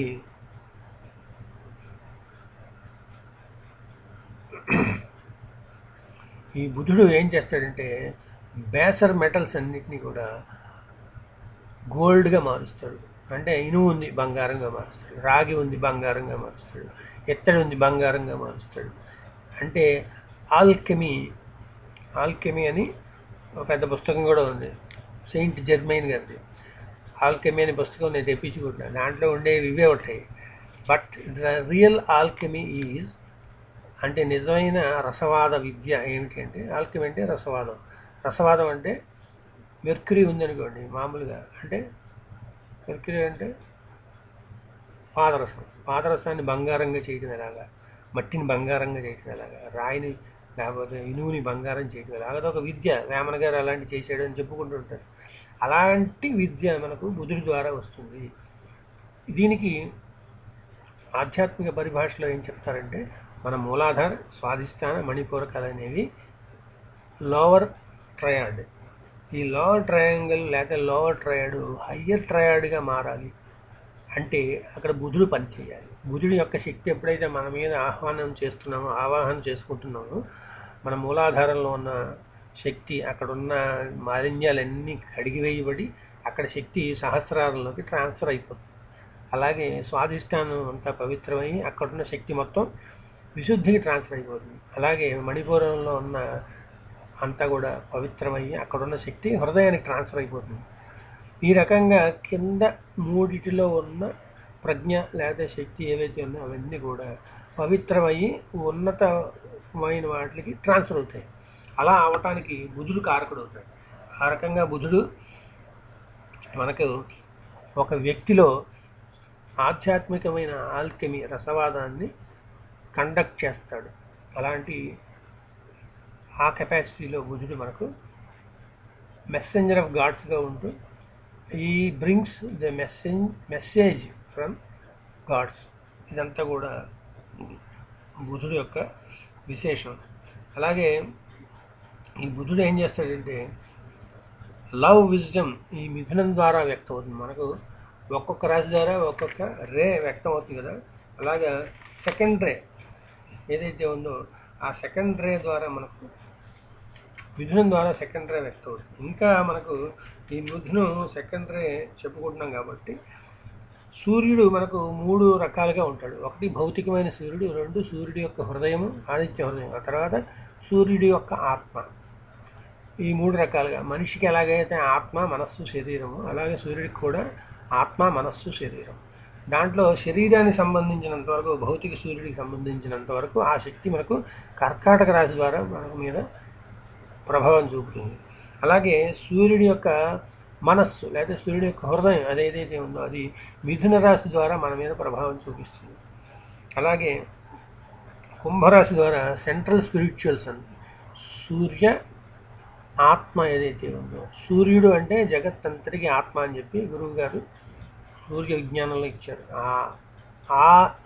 ఈ బుధుడు ఏం చేస్తాడంటే బేసర్ మెటల్స్ అన్నిటినీ కూడా గోల్డ్గా మారుస్తాడు అంటే ఇనుము ఉంది బంగారంగా మారుస్తాడు రాగి ఉంది బంగారంగా మారుస్తాడు ఎత్తడి ఉంది బంగారంగా మారుస్తాడు అంటే ఆల్కెమీ ఆల్కెమీ అని ఒక పెద్ద పుస్తకం కూడా ఉంది సెయింట్ జర్మైన్ గారిది ఆల్కెమీ అనే పుస్తకం నేను తెప్పించుకుంటున్నాను దాంట్లో ఉండేవి ఇవే ఉంటాయి but the real alchemy is అంటే నిజమైన రసవాద విద్య ఏమిటి అంటే ఆల్కెమీ అంటే రసవాదం రసవాదం అంటే మెర్క్యూరీ ఉందనుకోండి మామూలుగా అంటే మెర్క్యూరీ అంటే పాదరసం పాదరసాన్ని బంగారంగా చేయటం ఎలాగా మట్టిని బంగారంగా చేయటం ఎలాగా రాయిని లేకపోతే ఇనువుని బంగారం చేయటం ఎలాగా అదొక విద్య వేమన గారు అలాంటి చేసాడు అని చెప్పుకుంటూ ఉంటారు అలాంటి విద్య మనకు బుధుడి ద్వారా వస్తుంది దీనికి ఆధ్యాత్మిక పరిభాషలో ఏం చెప్తారంటే మన మూలాధార స్వాధిష్టాన మణిపూరకాలు అనేవి లోవర్ ట్రయాడ్ ఈ లోవర్ ట్రయాంగిల్ లేక లోవర్ ట్రయాడ్ హయ్యర్ ట్రయాడ్గా మారాలి అంటే అక్కడ బుధుడు పనిచేయాలి బుధుడి యొక్క శక్తి ఎప్పుడైతే మన మీద ఆహ్వానం చేస్తున్నామో ఆవాహన చేసుకుంటున్నామో మన మూలాధారంలో ఉన్న శక్తి అక్కడున్న మాలిన్యాలన్నీ కడిగివేయబడి అక్కడ శక్తి సహస్రారంలోకి ట్రాన్స్ఫర్ అయిపోతుంది అలాగే స్వాధిష్టానం అంతా పవిత్రమై అక్కడున్న శక్తి మొత్తం విశుద్ధికి ట్రాన్స్ఫర్ అయిపోతుంది అలాగే మణిపూరంలో ఉన్న అంతా కూడా పవిత్రమయ్యి అక్కడున్న శక్తి హృదయానికి ట్రాన్స్ఫర్ అయిపోతుంది ఈ రకంగా కింద మూడిటిలో ఉన్న ప్రజ్ఞ లేదా శక్తి ఏవైతే ఉన్నాయో అవన్నీ కూడా పవిత్రమయ్యి ఉన్నతమైన వాటికి ట్రాన్స్ఫర్ అవుతాయి అలా అవటానికి బుధుడు కారకుడు అవుతాడు ఆ రకంగా బుధుడు మనకు ఒక వ్యక్తిలో ఆధ్యాత్మికమైన ఆల్కెమీ రసవాదాన్ని కండక్ట్ చేస్తాడు అలాంటి ఆ కెపాసిటీలో బుధుడు మనకు మెసెంజర్ ఆఫ్ గాడ్స్గా ఉంటూ ఈ brings the message message from gods ఇదంతా కూడా బుధుడు యొక్క విశేషం అలాగే ఈ బుధుడు ఏం చేస్తాడంటే లవ్ విజ్డమ్ ఈ మిథునం ద్వారా వ్యక్తం అవుతుంది మనకు ఒక్కొక్క రాశి ద్వారా ఒక్కొక్క రే వ్యక్తం అవుతుంది కదా అలాగా సెకండ్ రే ఏదైతే ఉందో ఆ సెకండ్ రే ద్వారా మనకు మిథునం ద్వారా సెకండ్ రే వ్యక్తం అవుతుంది ఇంకా మనకు ఈ మిథునం సెకండ్ రే చెప్పుకుంటున్నాం కాబట్టి సూర్యుడు మనకు మూడు రకాలుగా ఉంటాడు ఒకటి భౌతికమైన సూర్యుడు రెండు సూర్యుడి యొక్క హృదయము ఆదిత్య హృదయం ఆ తర్వాత సూర్యుడి యొక్క ఆత్మ ఈ మూడు రకాలుగా మనిషికి ఎలాగైతే ఆత్మ మనస్సు శరీరము అలాగే సూర్యుడికి కూడా ఆత్మ మనస్సు శరీరం దాంట్లో శరీరానికి సంబంధించినంత వరకు భౌతిక సూర్యుడికి సంబంధించినంత వరకు ఆ శక్తి మనకు కర్కాటక రాశి ద్వారా మనకు మీద ప్రభావం చూపుతుంది అలాగే సూర్యుడి యొక్క మనస్సు లేదా సూర్యుడి యొక్క హృదయం అదేదైతే ఉందో అది మిథున రాశి ద్వారా మన మీద ప్రభావం చూపిస్తుంది అలాగే కుంభరాశి ద్వారా సెంట్రల్ స్పిరిచువల్స్ అని సూర్య ఆత్మ ఏదైతే ఉందో సూర్యుడు అంటే జగత్తంతటికి ఆత్మ అని చెప్పి గురువు గారు సూర్య విజ్ఞానంలో ఇచ్చారు ఆ- ఆ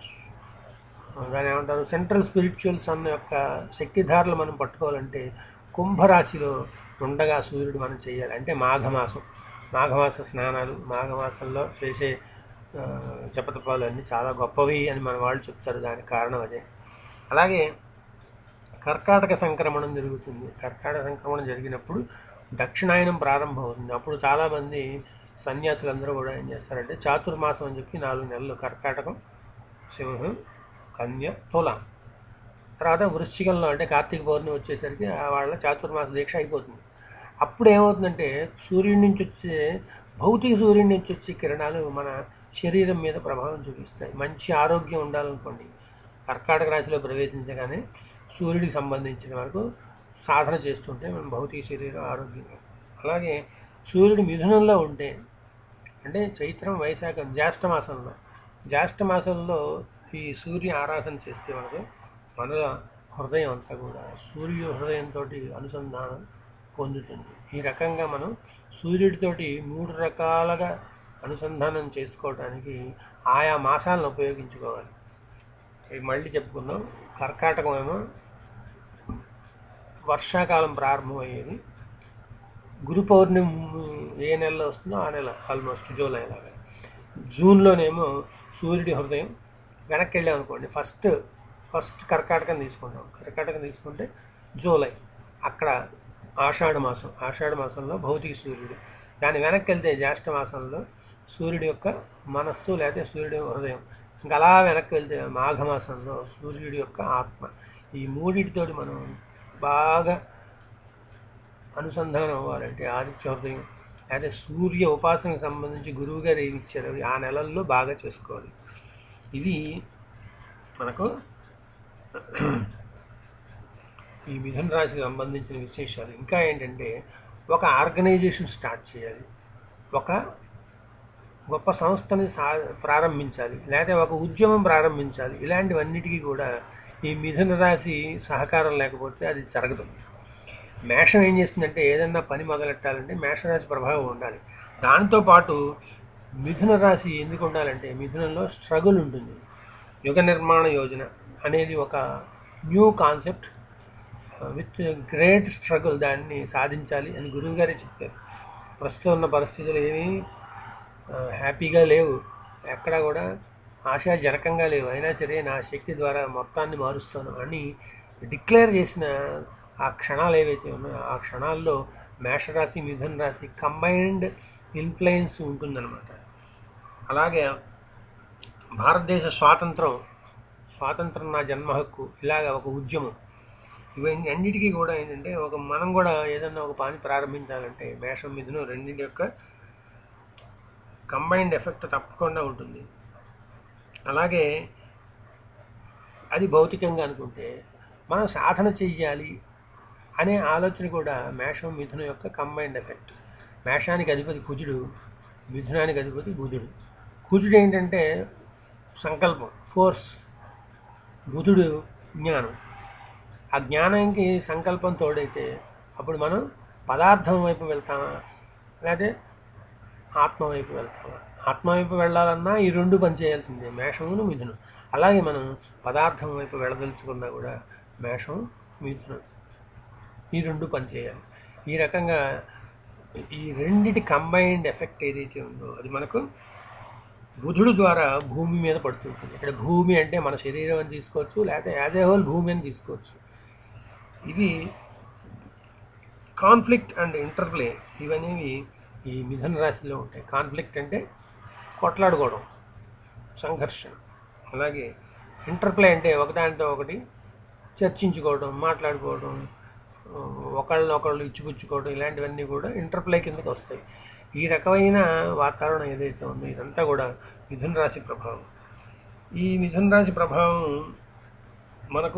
దాని ఏమంటారు సెంట్రల్ స్పిరిచువల్స్ అన్న యొక్క శక్తిధారలు మనం పట్టుకోవాలంటే కుంభరాశిలో ఉండగా సూర్యుడు మనం చేయాలి అంటే మాఘమాసం మాఘమాస స్నానాలు మాఘమాసంలో చేసే ఆ, జపతపాలు అన్నీ చాలా గొప్పవి అని మన వాళ్ళు చెప్తారు దానికి కారణం అదే అలాగే కర్కాటక సంక్రమణం జరుగుతుంది కర్కాటక సంక్రమణం జరిగినప్పుడు దక్షిణాయనం ప్రారంభం అవుతుంది అప్పుడు చాలామంది సన్యాసులందరూ కూడా ఏం చేస్తారంటే చాతుర్మాసం అని చెప్పి నాలుగు నెలలు కర్కాటకం సింహం కన్య తుల తర్వాత వృశ్చికంలో అంటే కార్తీక పౌర్ణమి వచ్చేసరికి ఆ వాళ్ళ చాతుర్మాస దీక్ష అయిపోతుంది అప్పుడు ఏమవుతుందంటే సూర్యుడి నుంచి వచ్చే భౌతిక సూర్యుడి నుంచి వచ్చే కిరణాలు మన శరీరం మీద ప్రభావం చూపిస్తాయి మంచి ఆరోగ్యం ఉండాలనుకోండి కర్కాటక రాశిలో ప్రవేశించగానే సూర్యుడికి సంబంధించిన వరకు సాధన చేస్తుంటే మన భౌతిక శరీరం ఆరోగ్యంగా అలాగే సూర్యుడు మిథునంలో ఉంటే అంటే చైత్రం వైశాఖం జ్యేష్ఠ మాసంలో జ్యేష్ఠ మాసంలో ఈ సూర్య ఆరాధన చేస్తే మనకు మన హృదయం అంతా కూడా సూర్య హృదయంతో అనుసంధానం పొందుతుంది ఈ రకంగా మనం సూర్యుడితోటి మూడు రకాలుగా అనుసంధానం చేసుకోవడానికి ఆయా మాసాలను ఉపయోగించుకోవాలి ఇవి మళ్ళీ చెప్పుకుందాం కర్కాటకం ఏమో వర్షాకాలం ప్రారంభమయ్యేది గురు పౌర్ణమి ఏ నెలలో వస్తుందో ఆ నెల ఆల్మోస్ట్ జూలై లాగా జూన్లోనేమో సూర్యుడి హృదయం వెనక్కి వెళ్ళాం అనుకోండి ఫస్ట్ ఫస్ట్ కర్కాటకం తీసుకుంటాం కర్కాటకం తీసుకుంటే జూలై అక్కడ ఆషాఢ మాసం ఆషాఢ మాసంలో భౌతిక సూర్యుడు దాని వెనక్కి వెళ్తే జ్యేష్ఠ మాసంలో సూర్యుడి యొక్క మనస్సు లేదా సూర్యుడి హృదయం ఇంకా అలా వెనక్కి వెళ్తే మాఘమాసంలో సూర్యుడి యొక్క ఆత్మ ఈ మూడిటితోటి మనం బాగా అనుసంధానం అవ్వాలంటే ఆదిత్య హృదయం లేదా సూర్య ఉపాసనకు సంబంధించి గురువు గారు ఏమి ఇచ్చారు అవి ఆ నెలల్లో బాగా చేసుకోవాలి ఇది మనకు ఈ మిథున రాశికి సంబంధించిన విశేషాలు ఇంకా ఏంటంటే ఒక ఆర్గనైజేషన్ స్టార్ట్ చేయాలి ఒక గొప్ప సంస్థని సా ప్రారంభించాలి లేదా ఒక ఉద్యమం ప్రారంభించాలి ఇలాంటివన్నిటికీ కూడా ఈ మిథున రాశి సహకారం లేకపోతే అది జరగదు మేషం ఏం చేస్తుందంటే ఏదన్నా పని మొదలెట్టాలంటే మేషరాశి ప్రభావం ఉండాలి దాంతోపాటు మిథున రాశి ఎందుకు ఉండాలంటే మిథునంలో స్ట్రగుల్ ఉంటుంది యుగ నిర్మాణ యోజన అనేది ఒక new concept with great struggle దాన్ని సాధించాలి అని గురువు గారే చెప్పారు ప్రస్తుతం ఉన్న పరిస్థితులు ఏమీ ఆ, హ్యాపీగా లేవు ఎక్కడా కూడా ఆశాజనకంగా లేవు అయినా సరే నా శక్తి ద్వారా మొత్తాన్ని మారుస్తాను అని డిక్లేర్ చేసిన ఆ క్షణాలు ఏవైతే ఉన్నాయో ఆ క్షణాల్లో మేషరాశి మిథున రాశి కంబైన్డ్ ఇన్ఫ్లుయెన్స్ ఉంటుందన్నమాట అలాగే భారతదేశ స్వాతంత్రం స్వాతంత్రం నా జన్మ హక్కు ఇలాగ ఒక ఉద్యమం ఇవన్నీ అన్నిటికీ కూడా ఏంటంటే ఒక మనం కూడా ఏదన్నా ఒక పని ప్రారంభించాలంటే మేషం మిథునం రెండింటి యొక్క కంబైన్డ్ ఎఫెక్ట్ తప్పకుండా ఉంటుంది అలాగే అది భౌతికంగా అనుకుంటే మనం సాధన చెయ్యాలి అనే ఆలోచన కూడా మేషం మిథునం యొక్క కంబైన్డ్ ఎఫెక్ట్ మేషానికి అధిపతి కుజుడు మిథునానికి అధిపతి బుధుడు కుజుడు ఏంటంటే సంకల్పం ఫోర్స్ బుధుడు జ్ఞానం ఆ జ్ఞానానికి సంకల్పం తోడైతే అప్పుడు మనం పదార్థం వైపు వెళ్తామా లేకపోతే ఆత్మ వైపు వెళ్తామా ఆత్మ వైపు వెళ్ళాలన్నా ఈ రెండు పనిచేయాల్సిందే మేషమును మిథునం అలాగే మనం పదార్థం వైపు వెళ్ళదలుచుకున్నా కూడా మేషం మిథునం ఈ రెండు పనిచేయాలి ఈ రకంగా ఈ రెండిటి కంబైన్డ్ ఎఫెక్ట్ ఏదైతే ఉందో అది మనకు బుధుడు ద్వారా భూమి మీద పడుతుంటుంది ఇక్కడ భూమి అంటే మన శరీరం అని తీసుకోవచ్చు లేకపోతే యాజ్ ఏ హోల్ భూమి అని తీసుకోవచ్చు ఇవి కాన్ఫ్లిక్ట్ అండ్ ఇంటర్ప్లే ఇవనేవి ఈ మిథున రాశిలో ఉంటాయి కాన్ఫ్లిక్ట్ అంటే కొట్లాడుకోవడం సంఘర్షణ అలాగే ఇంటర్ప్లే అంటే ఒకదానితో ఒకటి చర్చించుకోవడం మాట్లాడుకోవడం ఆ, ఒకళ్ళని ఒకళ్ళు ఇచ్చిపుచ్చుకోవడం ఇలాంటివన్నీ కూడా ఇంటర్ప్లే కిందకి వస్తాయి ఈ రకమైన వాతావరణం ఏదైతే ఉందో ఇదంతా కూడా మిథున రాశి ప్రభావం ఈ మిథున రాశి ప్రభావం మనకు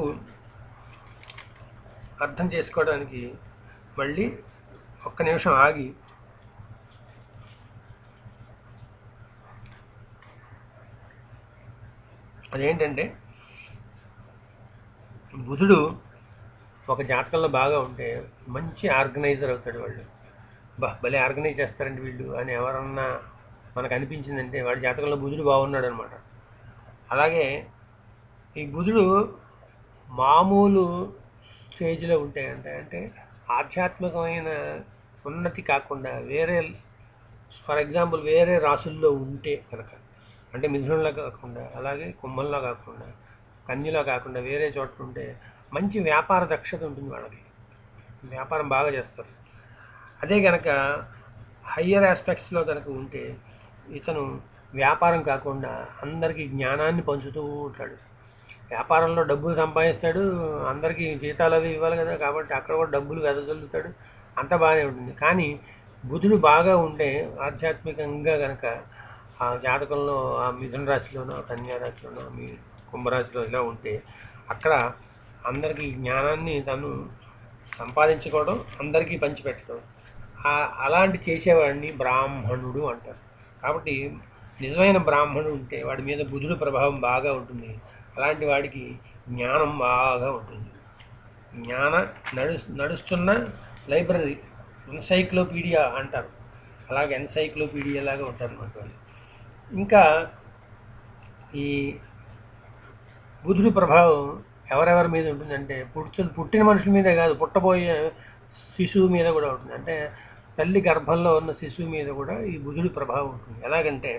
అర్థం చేసుకోవడానికి మళ్ళీ ఒక్క నిమిషం ఆగి అదేంటంటే బుధుడు ఒక జాతకంలో బాగా ఉంటే మంచి ఆర్గనైజర్ అవుతాడు వాళ్ళు బా భలే ఆర్గనైజ్ చేస్తారండి వీళ్ళు అని ఎవరన్నా మనకు అనిపించిందంటే వాడి జాతకంలో బుధుడు బాగున్నాడు అనమాట అలాగే ఈ బుధుడు మామూలు స్టేజ్లో ఉంటాయంటే అంటే ఆధ్యాత్మికమైన ఉన్నతి కాకుండా వేరే ఫర్ ఎగ్జాంపుల్ వేరే రాసుల్లో ఉంటే కనుక అంటే మిథునంలో కాకుండా అలాగే కుంభంలో కాకుండా కన్యలో కాకుండా వేరే చోట్ల ఉంటే మంచి వ్యాపార దక్షత ఉంటుంది వాళ్ళకి వ్యాపారం బాగా చేస్తారు అదే కనుక హయ్యర్ ఆస్పెక్ట్స్లో కనుక ఉంటే ఇతను వ్యాపారం కాకుండా అందరికీ జ్ఞానాన్ని పంచుతూ ఉంటాడు వ్యాపారంలో డబ్బులు సంపాదిస్తాడు అందరికీ జీతాలు అవి ఇవ్వాలి కదా కాబట్టి అక్కడ కూడా డబ్బులు వెదజల్లుతాడు అంత బాగానే ఉంటుంది కానీ బుధుడు బాగా ఉండే ఆధ్యాత్మికంగా కనుక ఆ జాతకంలో ఆ మిథున రాశిలోనో కన్యా రాశిలోనో మీ కుంభరాశిలో ఇలా ఉంటే అక్కడ అందరికీ జ్ఞానాన్ని తను సంపాదించుకోవడం అందరికీ పంచిపెట్టడం ఆ- అలాంటి చేసేవాడిని బ్రాహ్మణుడు అంటారు కాబట్టి నిజమైన బ్రాహ్మణుడు ఉంటే వాడి మీద బుధుడు ప్రభావం బాగా ఉంటుంది అలాంటి వాడికి జ్ఞానం బాగా ఉంటుంది జ్ఞాన నడు నడుస్తున్న లైబ్రరీ ఎన్సైక్లోపీడియా అంటారు అలాగే ఎన్సైక్లోపీడియా లాగా ఉంటారు అన్నమాట వాళ్ళు ఇంకా ఈ బుధుడి ప్రభావం ఎవరెవరి మీద ఉంటుందంటే పుట్టు పుట్టిన మనుషుల మీదే కాదు పుట్టబోయే శిశువు మీద కూడా ఉంటుంది అంటే తల్లి గర్భంలో ఉన్న శిశువు మీద కూడా ఈ బుధుడి ప్రభావం ఉంటుంది ఎలాగంటే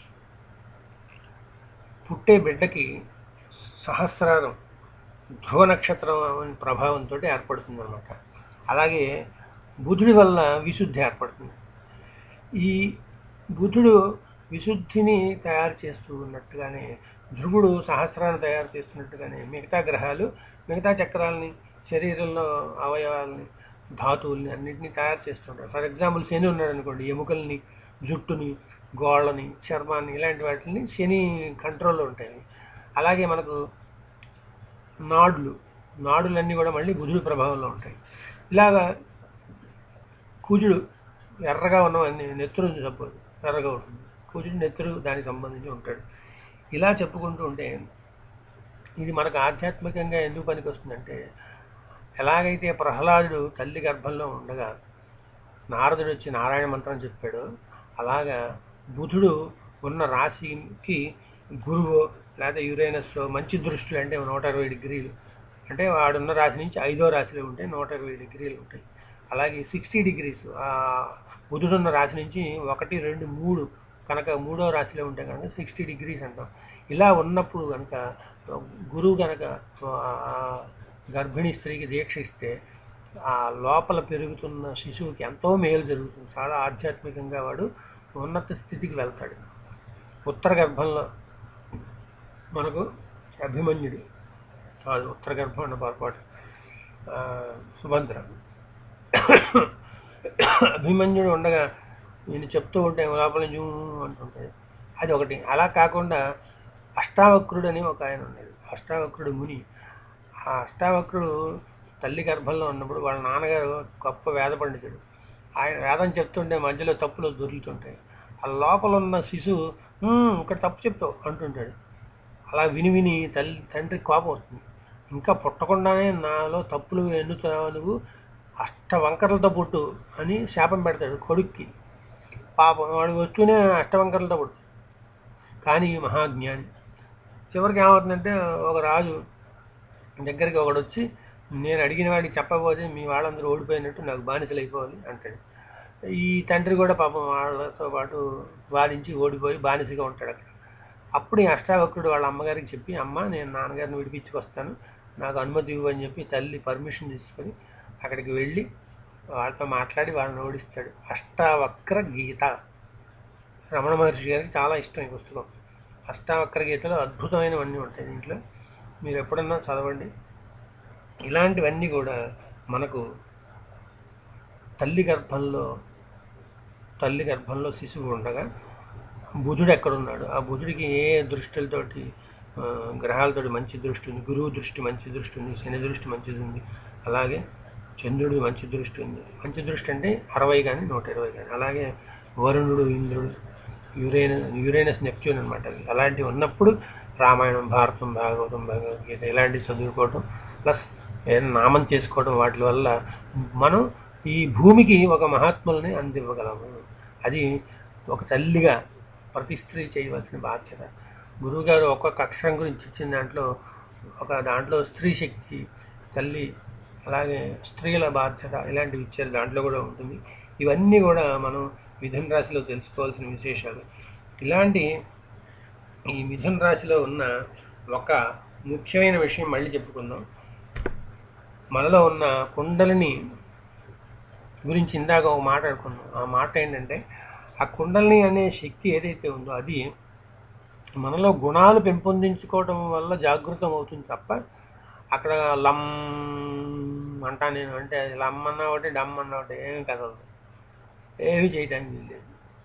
పుట్టే బిడ్డకి సహస్రారం ధ్రువ నక్షత్రం అనే ప్రభావంతో ఏర్పడుతుంది అనమాట అలాగే బుధుడి వల్ల విశుద్ధి ఏర్పడుతుంది ఈ బుధుడు విశుద్ధిని తయారు చేస్తూ ఉన్నట్టుగానే ధ్రువుడు సహస్రాన్ని తయారు చేస్తున్నట్టుగానే మిగతా గ్రహాలు మిగతా చక్రాలని శరీరంలో అవయవాలని ధాతువుల్ని అన్నింటినీ తయారు చేస్తుంటారు ఫర్ ఎగ్జాంపుల్ శని ఉన్నాడు అనుకోండి ఎముకల్ని జుట్టుని గోళ్ళని చర్మాన్ని ఇలాంటి వాటిని శని కంట్రోల్లో ఉంటాయి అలాగే మనకు నాడులు నాడులన్నీ కూడా మళ్ళీ బుధుడి ప్రభావంలో ఉంటాయి ఇలాగా కుజుడు ఎర్రగా ఉన్నవన్నీ నెత్తురు చెప్పదు ఎర్రగా ఉంటుంది కుజుడు నెత్తురు దానికి సంబంధించి ఉంటాడు ఇలా చెప్పుకుంటూ ఉంటే ఇది మనకు ఆధ్యాత్మికంగా ఎందుకు పనికి వస్తుందంటే ఎలాగైతే ప్రహ్లాదుడు తల్లి గర్భంలో ఉండగా నారదుడు వచ్చి నారాయణ మంత్రం చెప్పాడు అలాగా బుధుడు ఉన్న రాశికి గురువు లేదా యురేనస్ మంచి దృష్టిలు అంటే నూట ఇరవై డిగ్రీలు అంటే వాడున్న రాశి నుంచి ఐదో రాశిలో ఉంటే నూట ఇరవై డిగ్రీలు ఉంటాయి అలాగే సిక్స్టీ డిగ్రీస్ బుధుడున్న రాశి నుంచి ఒకటి రెండు మూడు కనుక మూడో రాశిలో ఉంటే కనుక సిక్స్టీ డిగ్రీస్ అంటాం ఇలా ఉన్నప్పుడు కనుక గురువు కనుక ఆ గర్భిణీ స్త్రీకి దీక్ష ఇస్తే ఆ లోపల పెరుగుతున్న శిశువుకి ఎంతో మేలు జరుగుతుంది చాలా ఆధ్యాత్మికంగా వాడు ఉన్నత స్థితికి వెళ్తాడు ఉత్తర గర్భంలో మనకు అభిమన్యుడు కాదు ఉత్తర గర్భం అన్న పొరపాటు ఆ, సుభద్ర అభిమన్యుడు ఉండగా నేను చెప్తూ ఉంటే లోపల జూ అంటుంటాడు అది ఒకటి అలా కాకుండా అష్టావక్రుడు అని ఒక ఆయన ఉన్నాడు అష్టావక్రుడు ముని ఆ అష్టావక్రుడు తల్లి గర్భంలో ఉన్నప్పుడు వాళ్ళ నాన్నగారు గొప్ప వేద పండితుడు ఆయన వేదం చెప్తుంటే మధ్యలో తప్పులు దొరుకుతుంటాయి ఆ లోపల ఉన్న శిశువు "హ్మ్, ఇక్కడ తప్పు చెప్తావు అంటుంటాడు అలా విని విని తల్లి తండ్రి కోపం వస్తుంది ఇంకా పుట్టకుండానే నాలో తప్పులు ఎన్నుతున్నావు నువ్వు అష్ట వంకరలతో పుట్టు అని శాపం పెడతాడు కొడుక్కి పాపం వాడికి వస్తూనే అష్టవంకరలతో పుట్టు కానీ మహాజ్ఞాని చివరికి ఏమవుతుందంటే ఒక రాజు దగ్గరికి ఒకడు వచ్చి నేను అడిగిన వాడికి చెప్పకపోతే మీ వాళ్ళందరూ ఓడిపోయినట్టు నాకు బానిసలు అయిపోవాలి అంటాడు ఈ తండ్రి కూడా పాపం వాళ్ళతో పాటు వాదించి ఓడిపోయి బానిసగా ఉంటాడు అక్కడ అప్పుడు ఈ అష్టావక్రుడు వాళ్ళ అమ్మగారికి చెప్పి అమ్మ నేను నాన్నగారిని విడిపించుకొస్తాను నాకు అనుమతి ఇవ్వు అని చెప్పి తల్లి పర్మిషన్ తీసుకొని అక్కడికి వెళ్ళి వాళ్ళతో మాట్లాడి వాళ్ళని ఓడిస్తాడు అష్టావక్ర గీత రమణ మహర్షి గారికి చాలా ఇష్టం ఈ పుస్తకం అష్టావక్ర గీతలో అద్భుతమైనవన్నీ ఉంటాయి దీంట్లో మీరు ఎప్పుడన్నా చదవండి ఇలాంటివన్నీ కూడా మనకు తల్లి గర్భంలో తల్లి గర్భంలో శిశువు ఉండగా బుధుడు ఎక్కడున్నాడు ఆ బుధుడికి ఏ దృష్టిలతోటి ఆ, గ్రహాలతోటి మంచి దృష్టి ఉంది గురువు దృష్టి మంచి దృష్టి ఉంది శని దృష్టి మంచిది ఉంది అలాగే చంద్రుడి మంచి దృష్టి ఉంది మంచి దృష్టి అంటే అరవై కానీ నూట ఇరవై కానీ అలాగే వరుణుడు ఇంద్రుడు యురేన యురేనస్ నెప్ట్యూన్ అనమాట అవి అలాంటివి ఉన్నప్పుడు రామాయణం భారతం భాగవతం భగవద్గీత ఇలాంటివి చదువుకోవటం ప్లస్ ఏదైనా నామం చేసుకోవడం వాటి వల్ల మనం ఈ భూమికి ఒక మహాత్ముల్ని అందివ్వగలము అది ఒక తల్లిగా ప్రతి స్త్రీ చేయవలసిన బాధ్యత గురువుగారు ఒక్కొక్క అక్షరం గురించి ఇచ్చిన దాంట్లో ఒక దాంట్లో స్త్రీ శక్తి తల్లి అలాగే స్త్రీల బాధ్యత ఇలాంటివి ఇచ్చారు దాంట్లో కూడా ఉంటుంది ఇవన్నీ కూడా మనం మిథున రాశిలో తెలుసుకోవాల్సిన విశేషాలు ఇలాంటి ఈ మిథున రాశిలో ఉన్న ఒక ముఖ్యమైన విషయం మళ్ళీ చెప్పుకుందాం మనలో ఉన్న కుండలిని గురించి ఇందాక ఒక మాట అనుకున్నాం ఆ మాట ఏంటంటే ఆ కుండలిని అనే శక్తి ఏదైతే ఉందో అది మనలో గుణాలు పెంపొందించుకోవడం వల్ల జాగృతం అవుతుంది తప్ప అక్కడ లమ్ అంటా నేను అంటే అది లమ్ అన్నా ఒకటి డమ్ అన్నా ఒకటి ఏమి కదలదు ఏమి చేయడానికి లేదు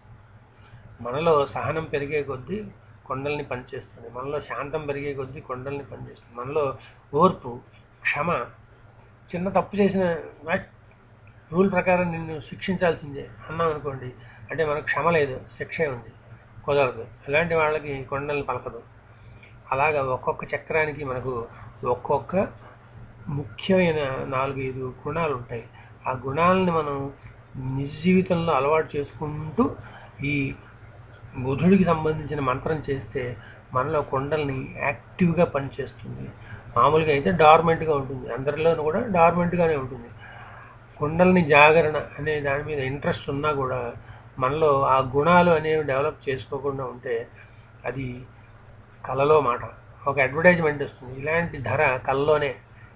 మనలో సహనం పెరిగే కొద్దీ కొండల్ని పనిచేస్తుంది మనలో శాంతం పెరిగే కొద్దీ కొండల్ని పనిచేస్తుంది మనలో ఓర్పు క్షమ చిన్న తప్పు చేసిన "వాట్? రూల్ ప్రకారం నిన్ను శిక్షించాల్సిందే అన్నాం అనుకోండి అంటే మనకు క్షమ లేదు శిక్షే ఉంది కుదరదు ఇలాంటి వాళ్ళకి కొండల్ని పలకదు అలాగా ఒక్కొక్క చక్రానికి మనకు ఒక్కొక్క ముఖ్యమైన నాలుగైదు గుణాలు ఉంటాయి ఆ గుణాలని మనం నిజ జీవితంలో అలవాటు చేసుకుంటూ ఈ బుధుడికి సంబంధించిన మంత్రం చేస్తే మనలో కొండల్ని యాక్టివ్గా పనిచేస్తుంది మామూలుగా అయితే డార్మెంట్గా ఉంటుంది అందరిలోనూ కూడా డార్మెంట్గానే ఉంటుంది కుండల్ని జాగరణ అనే దాని మీద ఇంట్రెస్ట్ ఉన్నా కూడా మనలో ఆ గుణాలు అనేవి డెవలప్ చేసుకోకుండా ఉంటే అది కళలో మాట ఒక అడ్వర్టైజ్మెంట్ వస్తుంది ఇలాంటి ధర కళలోనే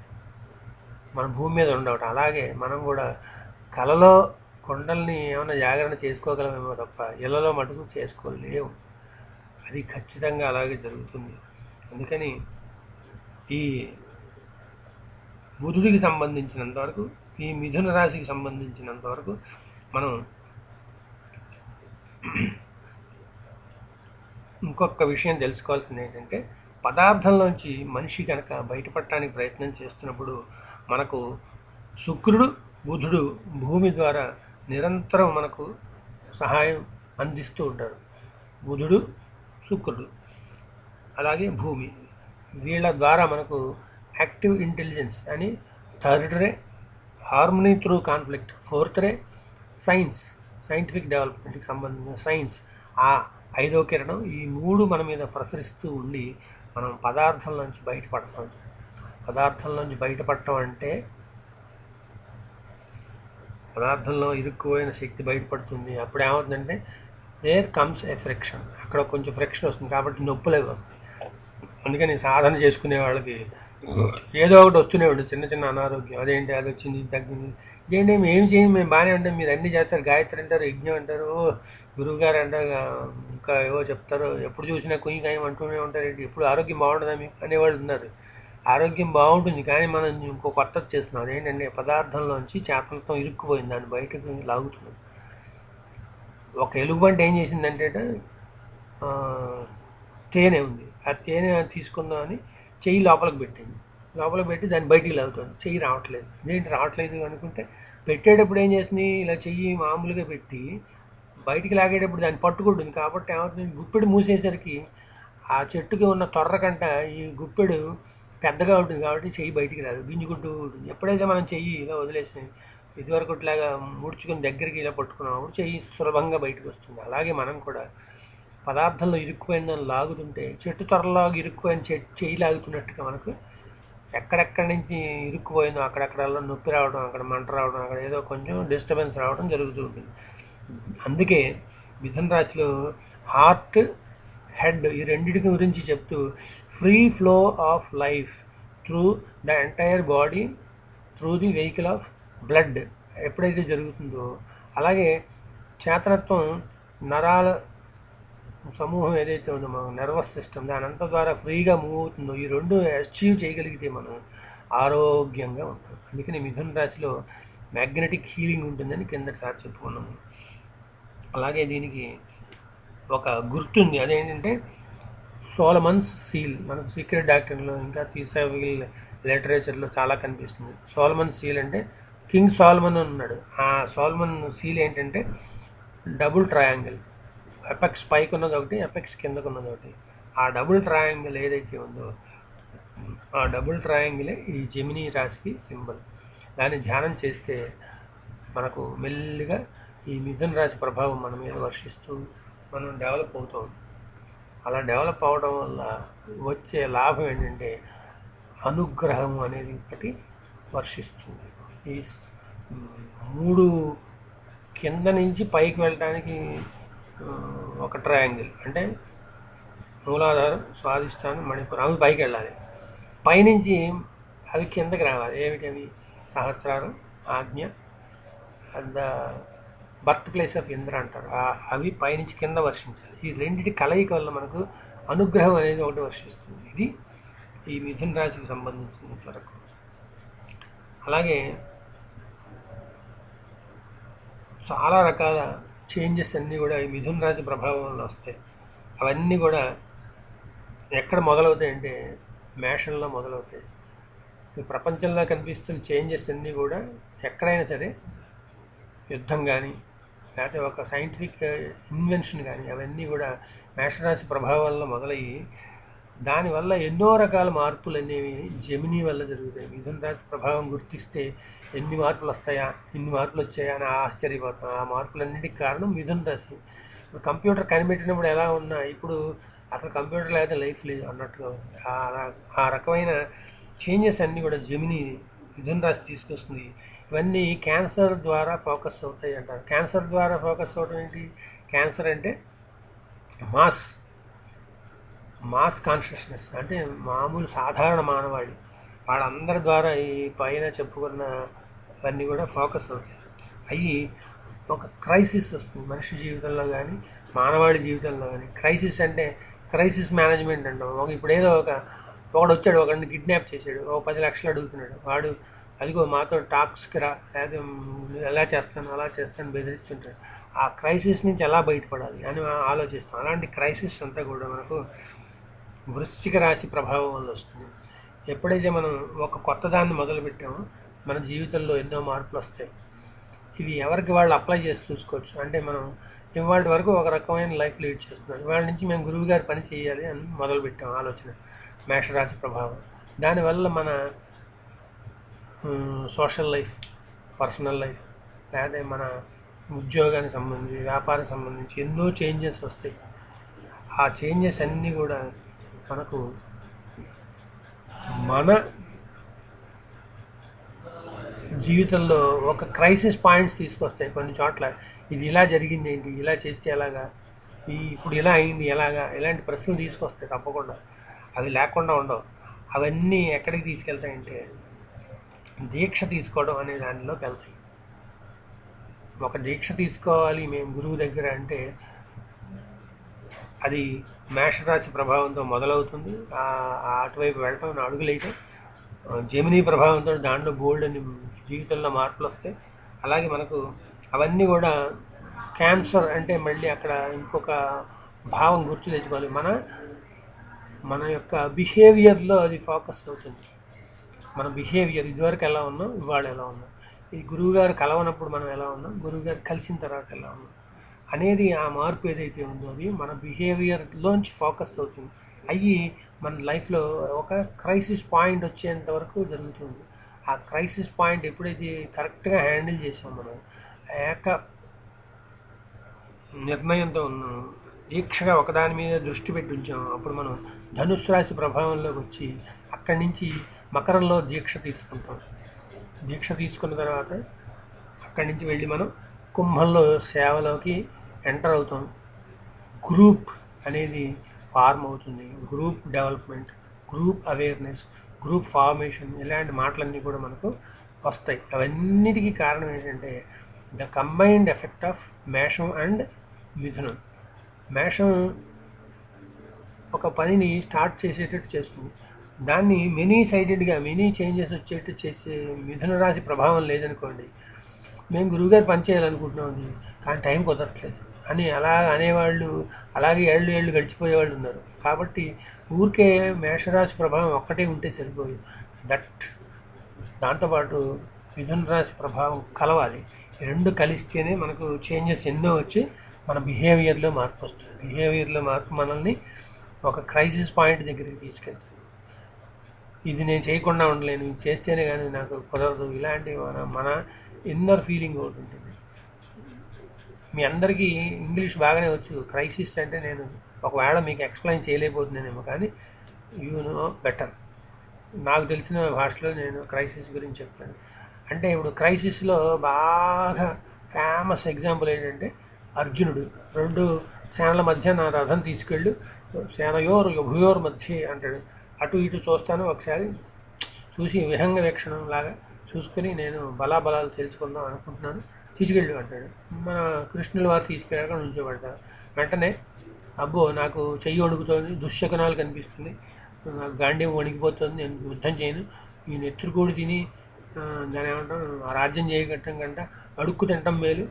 మన భూమి మీద ఉండవటం అలాగే మనం కూడా కళలో కొండల్ని ఏమైనా జాగరణ చేసుకోగలమేమో తప్ప ఇళ్ళలో మటుకు చేసుకోలేవు అది ఖచ్చితంగా అలాగే జరుగుతుంది అందుకని ఈ బుధుడికి సంబంధించినంత వరకు ఈ మిథున రాశికి సంబంధించినంత వరకు మనం ఇంకొక విషయం తెలుసుకోవాల్సింది ఏంటంటే పదార్థంలోంచి మనిషి కనుక బయటపడటానికి ప్రయత్నం చేస్తున్నప్పుడు మనకు శుక్రుడు బుధుడు భూమి ద్వారా నిరంతరం మనకు సహాయం అందిస్తూ ఉంటారు బుధుడు శుక్రుడు అలాగే భూమి వీళ్ళ ద్వారా మనకు యాక్టివ్ ఇంటెలిజెన్స్ అని third ray harmony through conflict fourth ray science scientific డెవలప్మెంట్కి సంబంధించిన సైన్స్ ఆ ఐదో కిరణం ఈ మూడు మన మీద ప్రసరిస్తూ ఉండి మనం పదార్థంలోంచి బయటపడతాం పదార్థంలోంచి బయటపడటం అంటే పదార్థంలో ఇరుక్కుపోయిన శక్తి బయటపడుతుంది అప్పుడు ఏమవుతుందంటే దేర్ కమ్స్ ఎ ఫ్రిక్షన్ అక్కడ కొంచెం ఫ్రిక్షన్ వస్తుంది కాబట్టి నొప్పులు అవి వస్తాయి అందుకని సాధన చేసుకునే వాళ్ళకి ఏదో ఒకటి వస్తూనే ఉంటుంది చిన్న చిన్న అనారోగ్యం అదేంటి అది వచ్చింది ఇది తగ్గింది ఇదేంటి మేము ఏం చేయం మేము బాగానే ఉంటాం మీరు అన్నీ చేస్తారు గాయత్రి అంటారు యజ్ఞం అంటారు ఓ గురువు గారు అంటారు ఆ, ఇంకా ఏవో చెప్తారు ఎప్పుడు చూసినా కుయ్యి కాయం అంటూనే ఉంటారు ఏంటి ఎప్పుడు ఆరోగ్యం బాగుంటుందా మీకు అనేవాళ్ళు ఉన్నారు ఆరోగ్యం బాగుంటుంది కానీ మనం ఇంకో కొత్తది చేస్తున్నాం అదేంటంటే పదార్థంలోంచి చేపలతో ఇరుక్కుపోయింది దాన్ని బయటకు లాగుతున్నాం ఒక ఎలుగుబంటి ఏం చేసిందంటే ఆ, తేనె ఉంది ఆ తేనె తీసుకుందామని చెయ్యి లోపలికి పెట్టింది లోపల పెట్టి దాన్ని బయటికి లాగుతుంది చెయ్యి రావట్లేదు ఇదేంటి రావట్లేదు అనుకుంటే పెట్టేటప్పుడు ఏం చేస్తుంది ఇలా చెయ్యి మామూలుగా పెట్టి బయటికి లాగేటప్పుడు దాన్ని పట్టుకుంటుంది కాబట్టి ఏమవుతుంది గుప్పెడు మూసేసరికి ఆ చెట్టుకి ఉన్న తొర్ర కంట ఈ గుప్పెడు పెద్దగా ఉంటుంది కాబట్టి చెయ్యి బయటికి రాదు గింజుకుంటూ ఉంటుంది ఎప్పుడైతే మనం చెయ్యి ఇలా వదిలేసి ఇదివరకు ఇట్లాగా ముడుచుకుని దగ్గరికి ఇలా పట్టుకున్నప్పుడు చెయ్యి సులభంగా బయటకు వస్తుంది అలాగే మనం కూడా పదార్థంలో ఇరుక్కుపోయిన దాన్ని లాగుతుంటే చెట్టు త్వరలో ఇరుక్కుపోయిన చెట్టు చెయ్యి లాగుతున్నట్టుగా మనకు ఎక్కడెక్కడి నుంచి ఇరుక్కుపోయిందో అక్కడక్కడల్లా నొప్పి రావడం అక్కడ మంట రావడం అక్కడ ఏదో కొంచెం డిస్టర్బెన్స్ రావడం జరుగుతూ ఉంటుంది అందుకే మిథున రాశిలో హార్ట్ హెడ్ ఈ రెండింటి గురించి చెప్తూ free flow of life through the entire body through the vehicle of blood ఎప్పుడైతే జరుగుతుందో అలాగే చేతనత్వం నరాల సమూహం ఏదైతే ఉందో మన నర్వస్ సిస్టమ్ దాని అంతా ద్వారా ఫ్రీగా మూవ్ అవుతుందో ఈ రెండు అచీవ్ చేయగలిగితే మనం ఆరోగ్యంగా ఉంటాం అందుకని మిథున రాశిలో మ్యాగ్నెటిక్ హీలింగ్ ఉంటుందని కిందటిసారి చెప్పుకున్నాము అలాగే దీనికి ఒక గుర్తుంది అదేంటంటే సోలమన్స్ సీల్ మనకు సీక్రెట్ డాక్టర్లో ఇంకా తీసావిల్ లిటరేచర్లో చాలా కనిపిస్తుంది సోలమన్ సీల్ అంటే కింగ్ సోల్మన్ ఉన్నాడు ఆ సోల్మన్ సీల్ ఏంటంటే డబుల్ ట్రయాంగిల్ ఎపెక్స్ పైకి ఉన్నది ఒకటి ఎపెక్స్ కిందకు ఉన్నది ఒకటి ఆ డబుల్ ట్రయాంగిల్ ఏదైతే ఉందో ఆ డబుల్ ట్రయాంగిలే ఈ జమినీ రాశికి సింబల్ దాన్ని ధ్యానం చేస్తే మనకు మెల్లిగా ఈ మిథున రాశి ప్రభావం మన మీద వర్షిస్తూ మనం డెవలప్ అవుతాం అలా డెవలప్ అవడం వల్ల వచ్చే లాభం ఏంటంటే అనుగ్రహం అనేది ఒకటి వర్షిస్తుంది ఈ స్- మూడు కింద నుంచి పైకి వెళ్ళడానికి ఆ, ఒక ట్రయాంగిల్ అంటే మూలాధారం స్వాదిష్టానం మణిపురం అవి పైకి వెళ్ళాలి పైనుంచి అవి కిందకి రావాలి ఏమిటి అవి సహస్రారం ఆజ్ఞ the birth place of Indra అంటారు ఆ- అవి పైనుంచి కింద వర్షించాలి ఈ రెండిటి కలయిక వల్ల మనకు అనుగ్రహం అనేది ఒకటి వర్షిస్తుంది ఇది ఈ మిథున రాశికి సంబంధించినంత వరకు అలాగే చాలా రకాల చేంజెస్ అన్నీ కూడా ఈ మిథున రాశి ప్రభావం వల్ల వస్తాయి అవన్నీ కూడా ఎక్కడ మొదలవుతాయి అంటే మేషంలో మొదలవుతాయి ఈ ప్రపంచంలో కనిపిస్తున్న చేంజెస్ అన్నీ కూడా ఎక్కడైనా సరే యుద్ధం కానీ లేకపోతే ఒక సైంటిఫిక్ ఇన్వెన్షన్ కానీ అవన్నీ కూడా మేషరాశి ప్రభావం వల్ల మొదలయ్యి దానివల్ల ఎన్నో రకాల మార్పులు అనేవి జమినీ వల్ల జరుగుతాయి మిథున రాశి ప్రభావం గుర్తిస్తే ఎన్ని మార్పులు వస్తాయా ఇన్ని మార్పులు వచ్చాయా అని ఆశ్చర్యపోతాం ఆ మార్పులన్నిటికీ కారణం మిథున రాశి ఇప్పుడు కంప్యూటర్ కనిపెట్టినప్పుడు ఎలా ఉన్నా ఇప్పుడు అసలు కంప్యూటర్ లేకపోతే లైఫ్ లేదు అన్నట్టుగా ఉంది ఆ ర- ఆ రకమైన చేంజెస్ అన్నీ కూడా జమిని మిథున రాశి తీసుకొస్తుంది ఇవన్నీ క్యాన్సర్ ద్వారా ఫోకస్ అవుతాయి అంటారు క్యాన్సర్ ద్వారా ఫోకస్ అవడం ఏంటి క్యాన్సర్ అంటే మాస్ మాస్ కాన్షియస్నెస్ అంటే మామూలు సాధారణ మానవాళి వాళ్ళందరి ద్వారా ఈ పైన చెప్పుకున్న ఇవన్నీ కూడా ఫోకస్ అవుతాయి అవి ఒక క్రైసిస్ వస్తుంది మనిషి జీవితంలో కానీ మానవాళి జీవితంలో కానీ క్రైసిస్ అంటే క్రైసిస్ మేనేజ్మెంట్ అంటాం ఒక ఇప్పుడు ఏదో ఒక ఒకడు వచ్చాడు ఒకడిని కిడ్నాప్ చేశాడు ఒక పది లక్షలు అడుగుతున్నాడు వాడు అదిగో మాతో టాక్స్కి రా లేకపోతే మ్, ఎలా చేస్తాను అలా చేస్తాను బెదిరిస్తుంటాడు ఆ క్రైసిస్ నుంచి ఎలా బయటపడాలి అని మనం ఆలోచిస్తాం అలాంటి క్రైసిస్ అంతా కూడా మనకు వృశ్చిక రాశి ప్రభావం వల్ల వస్తుంది ఎప్పుడైతే మనం ఒక కొత్త దాన్ని మొదలుపెట్టామో మన జీవితంలో ఎన్నో మార్పులు వస్తాయి ఇవి ఎవరికి వాళ్ళు అప్లై చేసి చూసుకోవచ్చు అంటే మనం ఇవాళ వరకు ఒక రకమైన లైఫ్ లీడ్ చేస్తున్నాం ఇవాళ నుంచి మేము గురువు గారి పని చేయాలి అని మొదలుపెట్టాం ఆలోచన మేషరాశి ప్రభావం దానివల్ల మన సోషల్ లైఫ్ పర్సనల్ లైఫ్ లేదా మన ఉద్యోగానికి సంబంధించి వ్యాపారానికి సంబంధించి ఎన్నో చేంజెస్ వస్తాయి ఆ చేంజెస్ అన్నీ కూడా మనకు మన జీవితంలో ఒక క్రైసిస్ పాయింట్స్ తీసుకొస్తాయి కొన్ని చోట్ల ఇది ఇలా జరిగింది ఏంటి ఇలా చేస్తే ఎలాగా ఈ ఇప్పుడు ఇలా అయింది ఎలాగా ఇలాంటి ప్రశ్నలు తీసుకొస్తాయి తప్పకుండా అవి లేకుండా ఉండవు అవన్నీ ఎక్కడికి తీసుకెళ్తాయంటే దీక్ష తీసుకోవడం అనే దానిలోకి వెళ్తాయి ఒక దీక్ష తీసుకోవాలి మేము గురువు దగ్గర అంటే అది మేషరాశి ప్రభావంతో మొదలవుతుంది ఆ- ఆ అటువైపు వెళ్ళటం అడుగులేయటం ఆ, జమినీ ప్రభావంతో దాంట్లో గోల్డ్ అని జీవితంలో మార్పులు వస్తాయి అలాగే మనకు అవన్నీ కూడా క్యాన్సర్ అంటే మళ్ళీ అక్కడ ఇంకొక భావం గుర్తు తెచ్చుకోవాలి మన మన యొక్క బిహేవియర్లో అది ఫోకస్ అవుతుంది మన బిహేవియర్ ఇదివరకు ఎలా ఉన్నాం ఇవాళ ఎలా ఉన్నాం ఈ గురువుగారు కలవనప్పుడు మనం ఎలా ఉన్నాం గురువుగారు కలిసిన తర్వాత ఎలా ఉన్నాం అనేది ఆ మార్పు ఏదైతే ఉందో అది మన బిహేవియర్లోంచి ఫోకస్ అవుతుంది అయ్యి మన లైఫ్లో ఒక క్రైసిస్ పాయింట్ వచ్చేంత వరకు జరుగుతుంది ఆ క్రైసిస్ పాయింట్ ఎప్పుడైతే కరెక్ట్గా హ్యాండిల్ చేసాం మనం ఏక నిర్ణయంతో ఉన్నాం దీక్షగా ఒకదాని మీద దృష్టి పెట్టి ఉంచాం అప్పుడు మనం ధనుస్సు రాశి ప్రభావంలోకి వచ్చి అక్కడి నుంచి మకరంలో దీక్ష తీసుకుంటాం దీక్ష తీసుకున్న తర్వాత అక్కడి నుంచి వెళ్ళి మనం కుంభంలో సేవలోకి ఎంటర్ అవుతాం గ్రూప్ అనేది ఫార్మ్ అవుతుంది group development group awareness group formation ఇలాంటి మాటలన్నీ కూడా మనకు వస్తాయి అవన్నిటికీ కారణం ఏంటంటే ద కంబైన్డ్ ఎఫెక్ట్ ఆఫ్ మేషం అండ్ మిథునం మేషం ఒక పనిని స్టార్ట్ చేసేటట్టు చేస్తుంది దాన్ని మెనీ సైడెడ్గా మెనీ చేంజెస్ వచ్చేటట్టు చేసే మిథున రాశి ప్రభావం లేదనుకోండి మేము గురువుగారు పని చేయాలనుకుంటున్నాం అది కానీ టైం కుదరట్లేదు అని అలా అనేవాళ్ళు అలాగే ఏళ్ళు ఏళ్ళు గడిచిపోయేవాళ్ళు ఉన్నారు కాబట్టి ఊరికే మేషరాశి ప్రభావం ఒక్కటే ఉంటే సరిపోదు దట్ దాంతోపాటు మిథున రాశి ప్రభావం కలవాలి ఈ రెండు కలిస్తేనే మనకు చేంజెస్ ఎన్నో వచ్చి మన బిహేవియర్లో మార్పు వస్తుంది బిహేవియర్లో మార్పు మనల్ని ఒక క్రైసిస్ పాయింట్ దగ్గరికి తీసుకెళ్తుంది ఇది నేను చేయకుండా ఉండలేను ఇది చేస్తేనే కానీ నాకు కుదరదు ఇలాంటి మన మన ఇన్నర్ ఫీలింగ్ ఒకటి ఉంటుంది మీ అందరికీ ఇంగ్లీష్ బాగానే వచ్చు క్రైసిస్ అంటే నేను ఒకవేళ మీకు ఎక్స్ప్లెయిన్ చేయలేకపోతున్నానేమో కానీ యూ నో బెటర్ నాకు తెలిసిన భాషలో నేను క్రైసిస్ గురించి చెప్తాను అంటే ఇప్పుడు క్రైసిస్లో బాగా ఫేమస్ ఎగ్జాంపుల్ ఏంటంటే అర్జునుడు రెండు సేనల మధ్య నా రథం తీసుకెళ్ళు సేనయోర్ ఉభయోర్ మధ్య అంటాడు అటు ఇటు చూస్తాను ఒకసారి చూసి విహంగ వీక్షణం లాగా చూసుకుని నేను బలాబలాలు తెలుసుకుందాం అనుకుంటున్నాను తీసుకెళ్ళు అంటాడు మన కృష్ణుల వారు తీసుకెళ్ళాక నుంచోబడతారు వెంటనే అబ్బో నాకు చెయ్యి వణుకుతోంది దుశ్శకనాలు కనిపిస్తుంది నాకు గాంధీవం వణికిపోతుంది నేను యుద్ధం చేయను ఈ నెత్తురుకూడి తిని ఆ, దాని ఏమంటాం ఆ రాజ్యం చేయగట్టం కంట అడుక్కు తినటం మేలు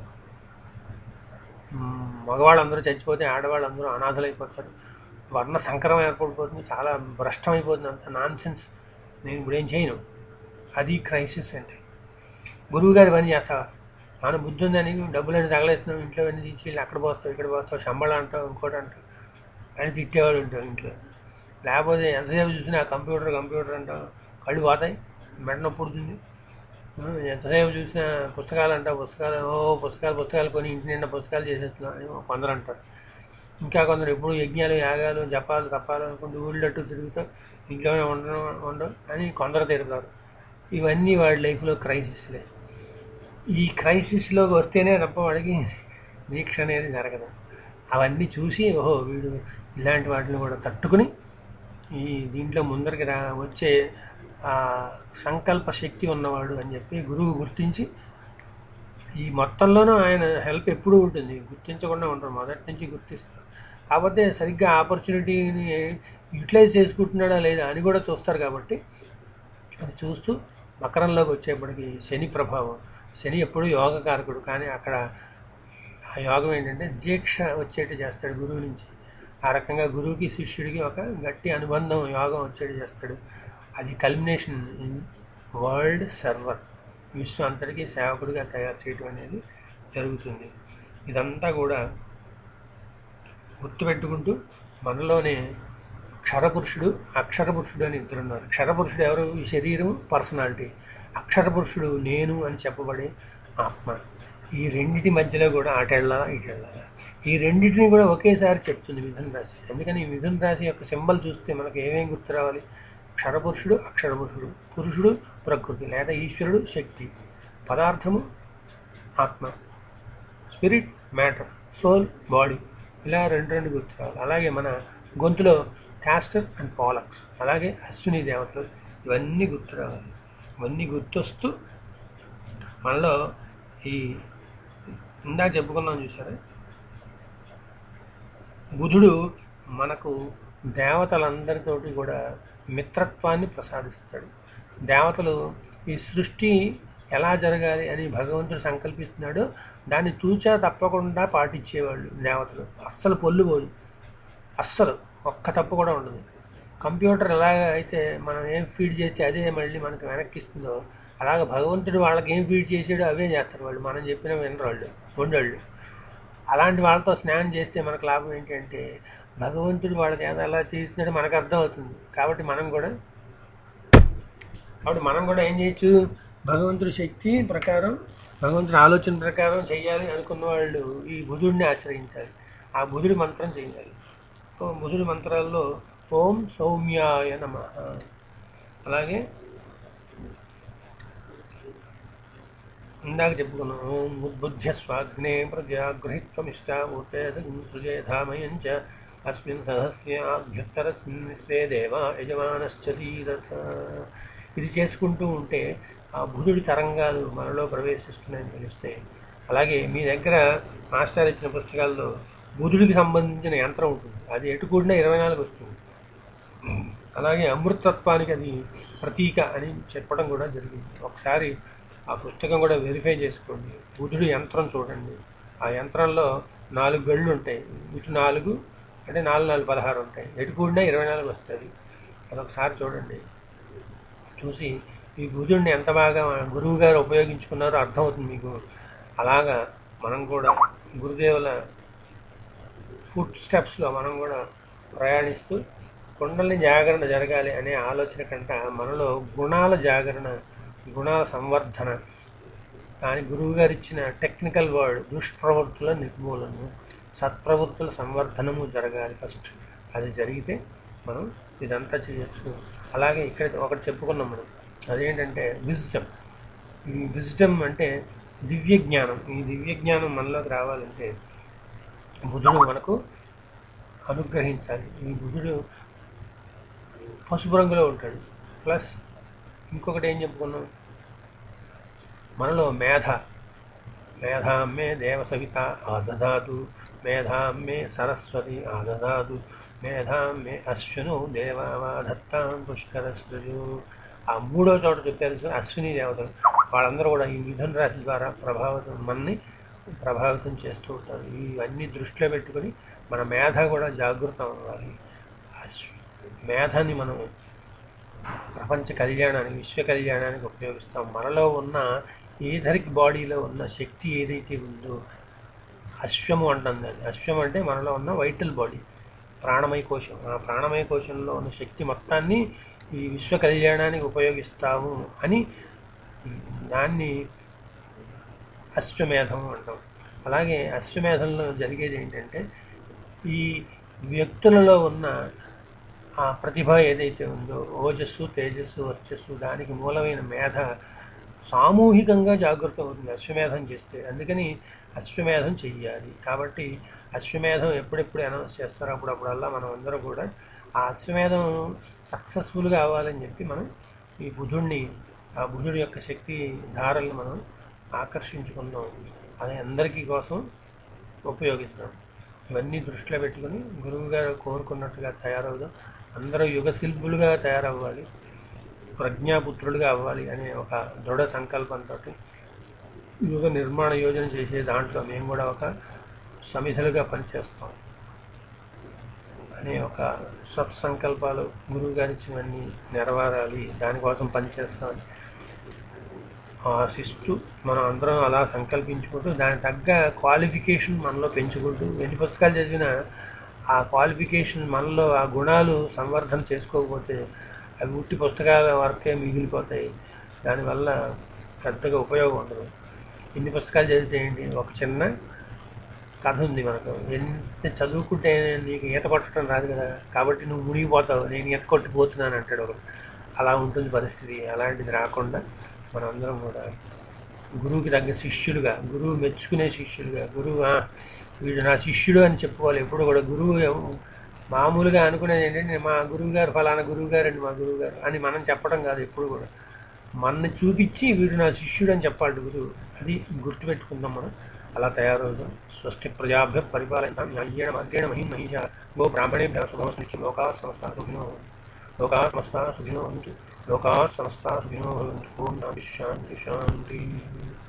మ్, మగవాళ్ళందరూ చచ్చిపోతే ఆడవాళ్ళందరూ అనాథలైపోతారు వర్ణ సంకరం ఏర్పడిపోతుంది చాలా భ్రష్టం అయిపోతుంది అంత నాన్ సెన్స్ నేను ఇప్పుడు ఏం చేయను అది క్రైసిస్ అంటే గురువు గారి పని చేస్తావా మన బుద్ధి ఉందని డబ్బులన్నీ తగలేస్తున్నావు ఇంట్లో అన్నీ తీసుకెళ్ళి అక్కడ పోస్తావు ఇక్కడ పోస్తావు శంబళం అంటావు ఇంకోటి అంటావు అని తిట్టేవాడు ఉంటావు ఇంట్లో లేకపోతే ఎంతసేపు చూసినా కంప్యూటర్ కంప్యూటర్ అంటావు కళ్ళు పోతాయి మెడ నొప్పి పుడుతుంది ఆ, ఎంతసేపు చూసినా పుస్తకాలు అంటావు పుస్తకాలు ఓ పుస్తకాలు పుస్తకాలు కొని ఇంటి నిండా పుస్తకాలు చేసేస్తున్నావు అని కొందరు అంటారు ఇంకా కొందరు ఎప్పుడు యజ్ఞాలు యాగాలు జపాలు తప్పాలు అనుకుంటూ ఊళ్ళట్టు తిరుగుతూ ఇంట్లోనే ఉండడం ఉండవు అని కొందరు తిడతారు ఇవన్నీ వాడి లైఫ్లో క్రైసిస్లే ఈ క్రైసిస్లోకి వస్తేనే తప్ప వాడికి దీక్ష అనేది జరగదు అవన్నీ చూసి ఓహో వీడు ఇలాంటి వాటిని కూడా తట్టుకుని ఈ దీంట్లో ముందరికి రా వచ్చే ఆ సంకల్ప శక్తి ఉన్నవాడు అని చెప్పి గురువు గుర్తించి ఈ మొత్తంలోనూ ఆయన హెల్ప్ ఎప్పుడూ ఉంటుంది గుర్తించకుండా ఉంటారు మొదటి నుంచి గుర్తిస్తారు కాకపోతే సరిగ్గా ఆపర్చునిటీని యూటిలైజ్ చేసుకుంటున్నాడా లేదా అని కూడా చూస్తారు కాబట్టి అది చూస్తూ మకరంలోకి వచ్చేప్పటికి శని ప్రభావం శని ఎప్పుడు యోగకారకుడు కానీ అక్కడ ఆ యోగం ఏంటంటే దీక్ష వచ్చేట్టు చేస్తాడు గురువు నుంచి ఆ రకంగా గురువుకి శిష్యుడికి ఒక గట్టి అనుబంధం యోగం వచ్చేట్టు చేస్తాడు అది కల్మినేషన్ ఇన్ వరల్డ్ సర్వర్ విశ్వం అంతటికీ సేవకుడిగా తయారు చేయడం అనేది జరుగుతుంది ఇదంతా కూడా గుర్తుపెట్టుకుంటూ మనలోనే క్షరపురుషుడు అక్షరపురుషుడు అని ఇద్దరు ఉన్నారు క్షరపురుషుడు ఎవరు ఈ శరీరం పర్సనాలిటీ అక్షరపురుషుడు నేను అని చెప్పబడే ఆత్మ ఈ రెండిటి మధ్యలో కూడా అటెళ్ళాలా ఇటెళ్ళాలా ఈ రెండింటిని కూడా ఒకేసారి చెప్తుంది మిథున రాశి అందుకని ఈ మిథున రాశి యొక్క సింబల్ చూస్తే మనకు ఏమేం గుర్తు రావాలి క్షరపురుషుడు అక్షరపురుషుడు పురుషుడు ప్రకృతి లేదా ఈశ్వరుడు శక్తి పదార్థము ఆత్మ స్పిరిట్ మ్యాటర్ సోల్ బాడీ ఇలా రెండు రెండు గుర్తు రావాలి అలాగే మన గొంతులో కాస్టర్ అండ్ పాలక్స్ అలాగే అశ్విని దేవతలు ఇవన్నీ గుర్తు రావాలి ఇవన్నీ గుర్తొస్తూ మనలో ఈ ఇందాక చెప్పుకున్నాం చూసారా బుధుడు మనకు దేవతలందరితోటి కూడా మిత్రత్వాన్ని ప్రసాదిస్తాడు దేవతలు ఈ సృష్టి ఎలా జరగాలి అని భగవంతుడు సంకల్పిస్తున్నాడో దాన్ని తూచా తప్పకుండా పాటించేవాళ్ళు దేవతలు అస్సలు పొల్లుపోదు అస్సలు ఒక్క తప్పు కూడా ఉండదు కంప్యూటర్ ఎలా అయితే మనం ఏం ఫీడ్ చేస్తే అదే మళ్ళీ మనకి వెనక్కి ఇస్తుందో అలాగ భగవంతుడు వాళ్ళకి ఏం ఫీడ్ చేసాడో అవే చేస్తారు వాళ్ళు మనం చెప్పిన వినరు వాళ్ళు మొండోళ్ళు అలాంటి వాళ్ళతో స్నానం చేస్తే మనకు లాభం ఏంటంటే భగవంతుడు వాళ్ళ చేత ఎలా చేస్తున్నాడో మనకు అర్థం అవుతుంది కాబట్టి మనం కూడా కాబట్టి మనం కూడా ఏం చేయొచ్చు భగవంతుడి శక్తి ప్రకారం భగవంతుడి ఆలోచన ప్రకారం చేయాలి అనుకున్న వాళ్ళు ఈ బుధుడిని ఆశ్రయించాలి ఆ బుధుడి మంత్రం చేయాలి ఓ బుధుడి మంత్రాల్లో ఓం సౌమ్యాయ నమ అలాగే ఇందాక చెప్పుకున్నాం ఓం ఉద్బుద్ధ్య స్వాగ్నే ప్రజాగృహిత్వమిష్టామూర్తే సృజేధామయం చ అస్మిన్ సహస్యాభ్యుత్తరస్మిన్ విశ్వే దేవ యజమానశ్చ సీదత ఇది చేసుకుంటూ ఉంటే ఆ బుధుడి తరంగాలు మనలో ప్రవేశిస్తున్నాయని తెలిస్తే అలాగే మీ దగ్గర మాస్టర్ ఇచ్చిన పుస్తకాల్లో బుధుడికి సంబంధించిన యంత్రం ఉంటుంది అది ఎటు కూడినా ఇరవై నాలుగు వస్తుంది అలాగే అమృతత్వానికి అది ప్రతీక అని చెప్పడం కూడా జరిగింది ఒకసారి ఆ పుస్తకం కూడా వెరిఫై చేసుకోండి బుధుడి యంత్రం చూడండి ఆ యంత్రంలో నాలుగు గళ్ళు ఉంటాయి ఇటు నాలుగు అంటే నాలుగు నాలుగు పదహారు ఉంటాయి ఎటు కూడినా ఇరవై నాలుగు వస్తుంది అదొకసారి చూడండి చూసి ఈ బుధుడిని ఎంత బాగా గురువు గారు ఉపయోగించుకున్నారో అర్థమవుతుంది మీకు అలాగా మనం కూడా గురుదేవుల ఫుడ్ స్టెప్స్లో మనం కూడా ప్రయాణిస్తూ కుండల్ని జాగరణ జరగాలి అనే ఆలోచన కంట మనలో గుణాల జాగరణ గుణాల సంవర్ధన దాని గురువు గారు ఇచ్చిన టెక్నికల్ వర్డ్ దుష్ప్రవృత్తుల నిర్మూలన సత్ప్రవృత్తుల సంవర్ధనము జరగాలి ఫస్ట్ అది జరిగితే మనం ఇదంతా చేయొచ్చు అలాగే ఇక్కడ ఒకటి చెప్పుకున్నాం మనం అదేంటంటే విజ్డమ్ ఈ విజ్డమ్ అంటే దివ్య జ్ఞానం ఈ దివ్య జ్ఞానం మనలోకి రావాలంటే బుధుడు మనకు అనుగ్రహించాలి ఈ బుధుడు పసుపు రంగులో ఉంటాడు ప్లస్ ఇంకొకటి ఏం చెప్పుకున్నాం మనలో మేధ మేధామ్మే దేవసవిత ఆదదాదు మేధామ్మే సరస్వతి ఆదదాదు మేధామ్మే అశ్విను దేవాదత్తాం పుష్కరస్రజు ఆ మూడో చోట చెప్పారు సార్ అశ్విని దేవతలు వాళ్ళందరూ కూడా ఈ మిథున రాశి ద్వారా ప్రభావితం మనని ప్రభావితం చేస్తూ ఉంటారు ఇవన్నీ దృష్టిలో పెట్టుకొని మన మేధ కూడా జాగృతం అవ్వాలి అశ్వ మేధని మనం ప్రపంచ కళ్యాణానికి విశ్వ కళ్యాణానికి ఉపయోగిస్తాం మనలో ఉన్న ఏధరిక్ బాడీలో ఉన్న శక్తి ఏదైతే ఉందో అశ్వము అంటుంది అది అశ్వం అంటే మనలో ఉన్న వైటల్ బాడీ ప్రాణమయ కోశం ఆ ప్రాణమయ కోశంలో ఉన్న శక్తి మొత్తాన్ని ఈ విశ్వ కళ్యాణానికి ఉపయోగిస్తాము అని దాన్ని అశ్వమేధం అంటాం అలాగే అశ్వమేధంలో జరిగేది ఏంటంటే ఈ వ్యక్తులలో ఉన్న ఆ ప్రతిభ ఏదైతే ఉందో ఓజస్సు తేజస్సు వర్చస్సు దానికి మూలమైన మేధ సామూహికంగా జాగృతం అవుతుంది అశ్వమేధం చేస్తే అందుకని అశ్వమేధం చెయ్యాలి కాబట్టి అశ్వమేధం ఎప్పుడెప్పుడు అనౌన్స్ చేస్తారో అప్పుడప్పుడల్లా మనం అందరం కూడా ఆ అశ్వమేధం సక్సెస్ఫుల్గా అవ్వాలని చెప్పి మనం ఈ బుధుడిని ఆ బుధుడి యొక్క శక్తి ధారలను మనం ఆకర్షించుకుందాం అది అందరికీ కోసం ఉపయోగిద్దాం ఇవన్నీ దృష్టిలో పెట్టుకుని గురువు గారు కోరుకున్నట్టుగా తయారవుదాం అందరూ యుగ శిల్పులుగా తయారవ్వాలి ప్రజ్ఞాపుత్రులుగా అవ్వాలి అనే ఒక దృఢ సంకల్పంతో యుగ నిర్మాణ యోజన చేసే దాంట్లో మేము కూడా ఒక సమిధలుగా పనిచేస్తాం అనే ఒక సత్సంకల్పాలు గురువు గారు ఇచ్చినవన్నీ నెరవేరాలి దానికోసం పనిచేస్తామని ఆశిస్తూ మనం అందరం అలా సంకల్పించుకుంటూ దానికి తగ్గ క్వాలిఫికేషన్ మనలో పెంచుకుంటూ ఎన్ని పుస్తకాలు చదివినా ఆ క్వాలిఫికేషన్ మనలో ఆ గుణాలు సంవర్ధన చేసుకోకపోతే అవి ఉట్టి పుస్తకాల వరకే మిగిలిపోతాయి దానివల్ల పెద్దగా ఉపయోగం ఉండదు ఎన్ని పుస్తకాలు చదివితే ఏంటి ఒక చిన్న కథ ఉంది మనకు ఎంత చదువుకుంటే నీకు ఈత కొట్టడం రాదు కదా కాబట్టి నువ్వు మునిగిపోతావు నేను ఈత కొట్టిపోతున్నాను అంటాడు ఒకడు అలా ఉంటుంది పరిస్థితి అలాంటిది రాకుండా మనందరం కూడా గురువుకి తగ్గ శిష్యులుగా గురువు మెచ్చుకునే శిష్యులుగా గురువు "ఆ, వీడు నా శిష్యుడు అని చెప్పుకోవాలి ఎప్పుడు కూడా గురువు ఎవ- మామూలుగా అనుకునేది ఏంటంటే మా గురువు గారు ఫలానా గురువు గారు అండి మా గురువు గారు అని మనం చెప్పడం కాదు ఎప్పుడు కూడా మనని చూపించి వీడు నా శిష్యుడు అని చెప్పాలి గురువు అది గుర్తుపెట్టుకుందాం మనం అలా తయారవుదాం స్వస్తి ప్రజాభ్య పరిపాలన న్యాయేణ మార్గేణ మహిం మహిష గో బ్రాహ్మణేభ్య శుభమస్తి లోకా సమస్త సుఖినో లోకా సమస్త సుఖినో భవంతు లోకా సమస్త సుఖినో భవంతు ఓం శాంతి శాంతి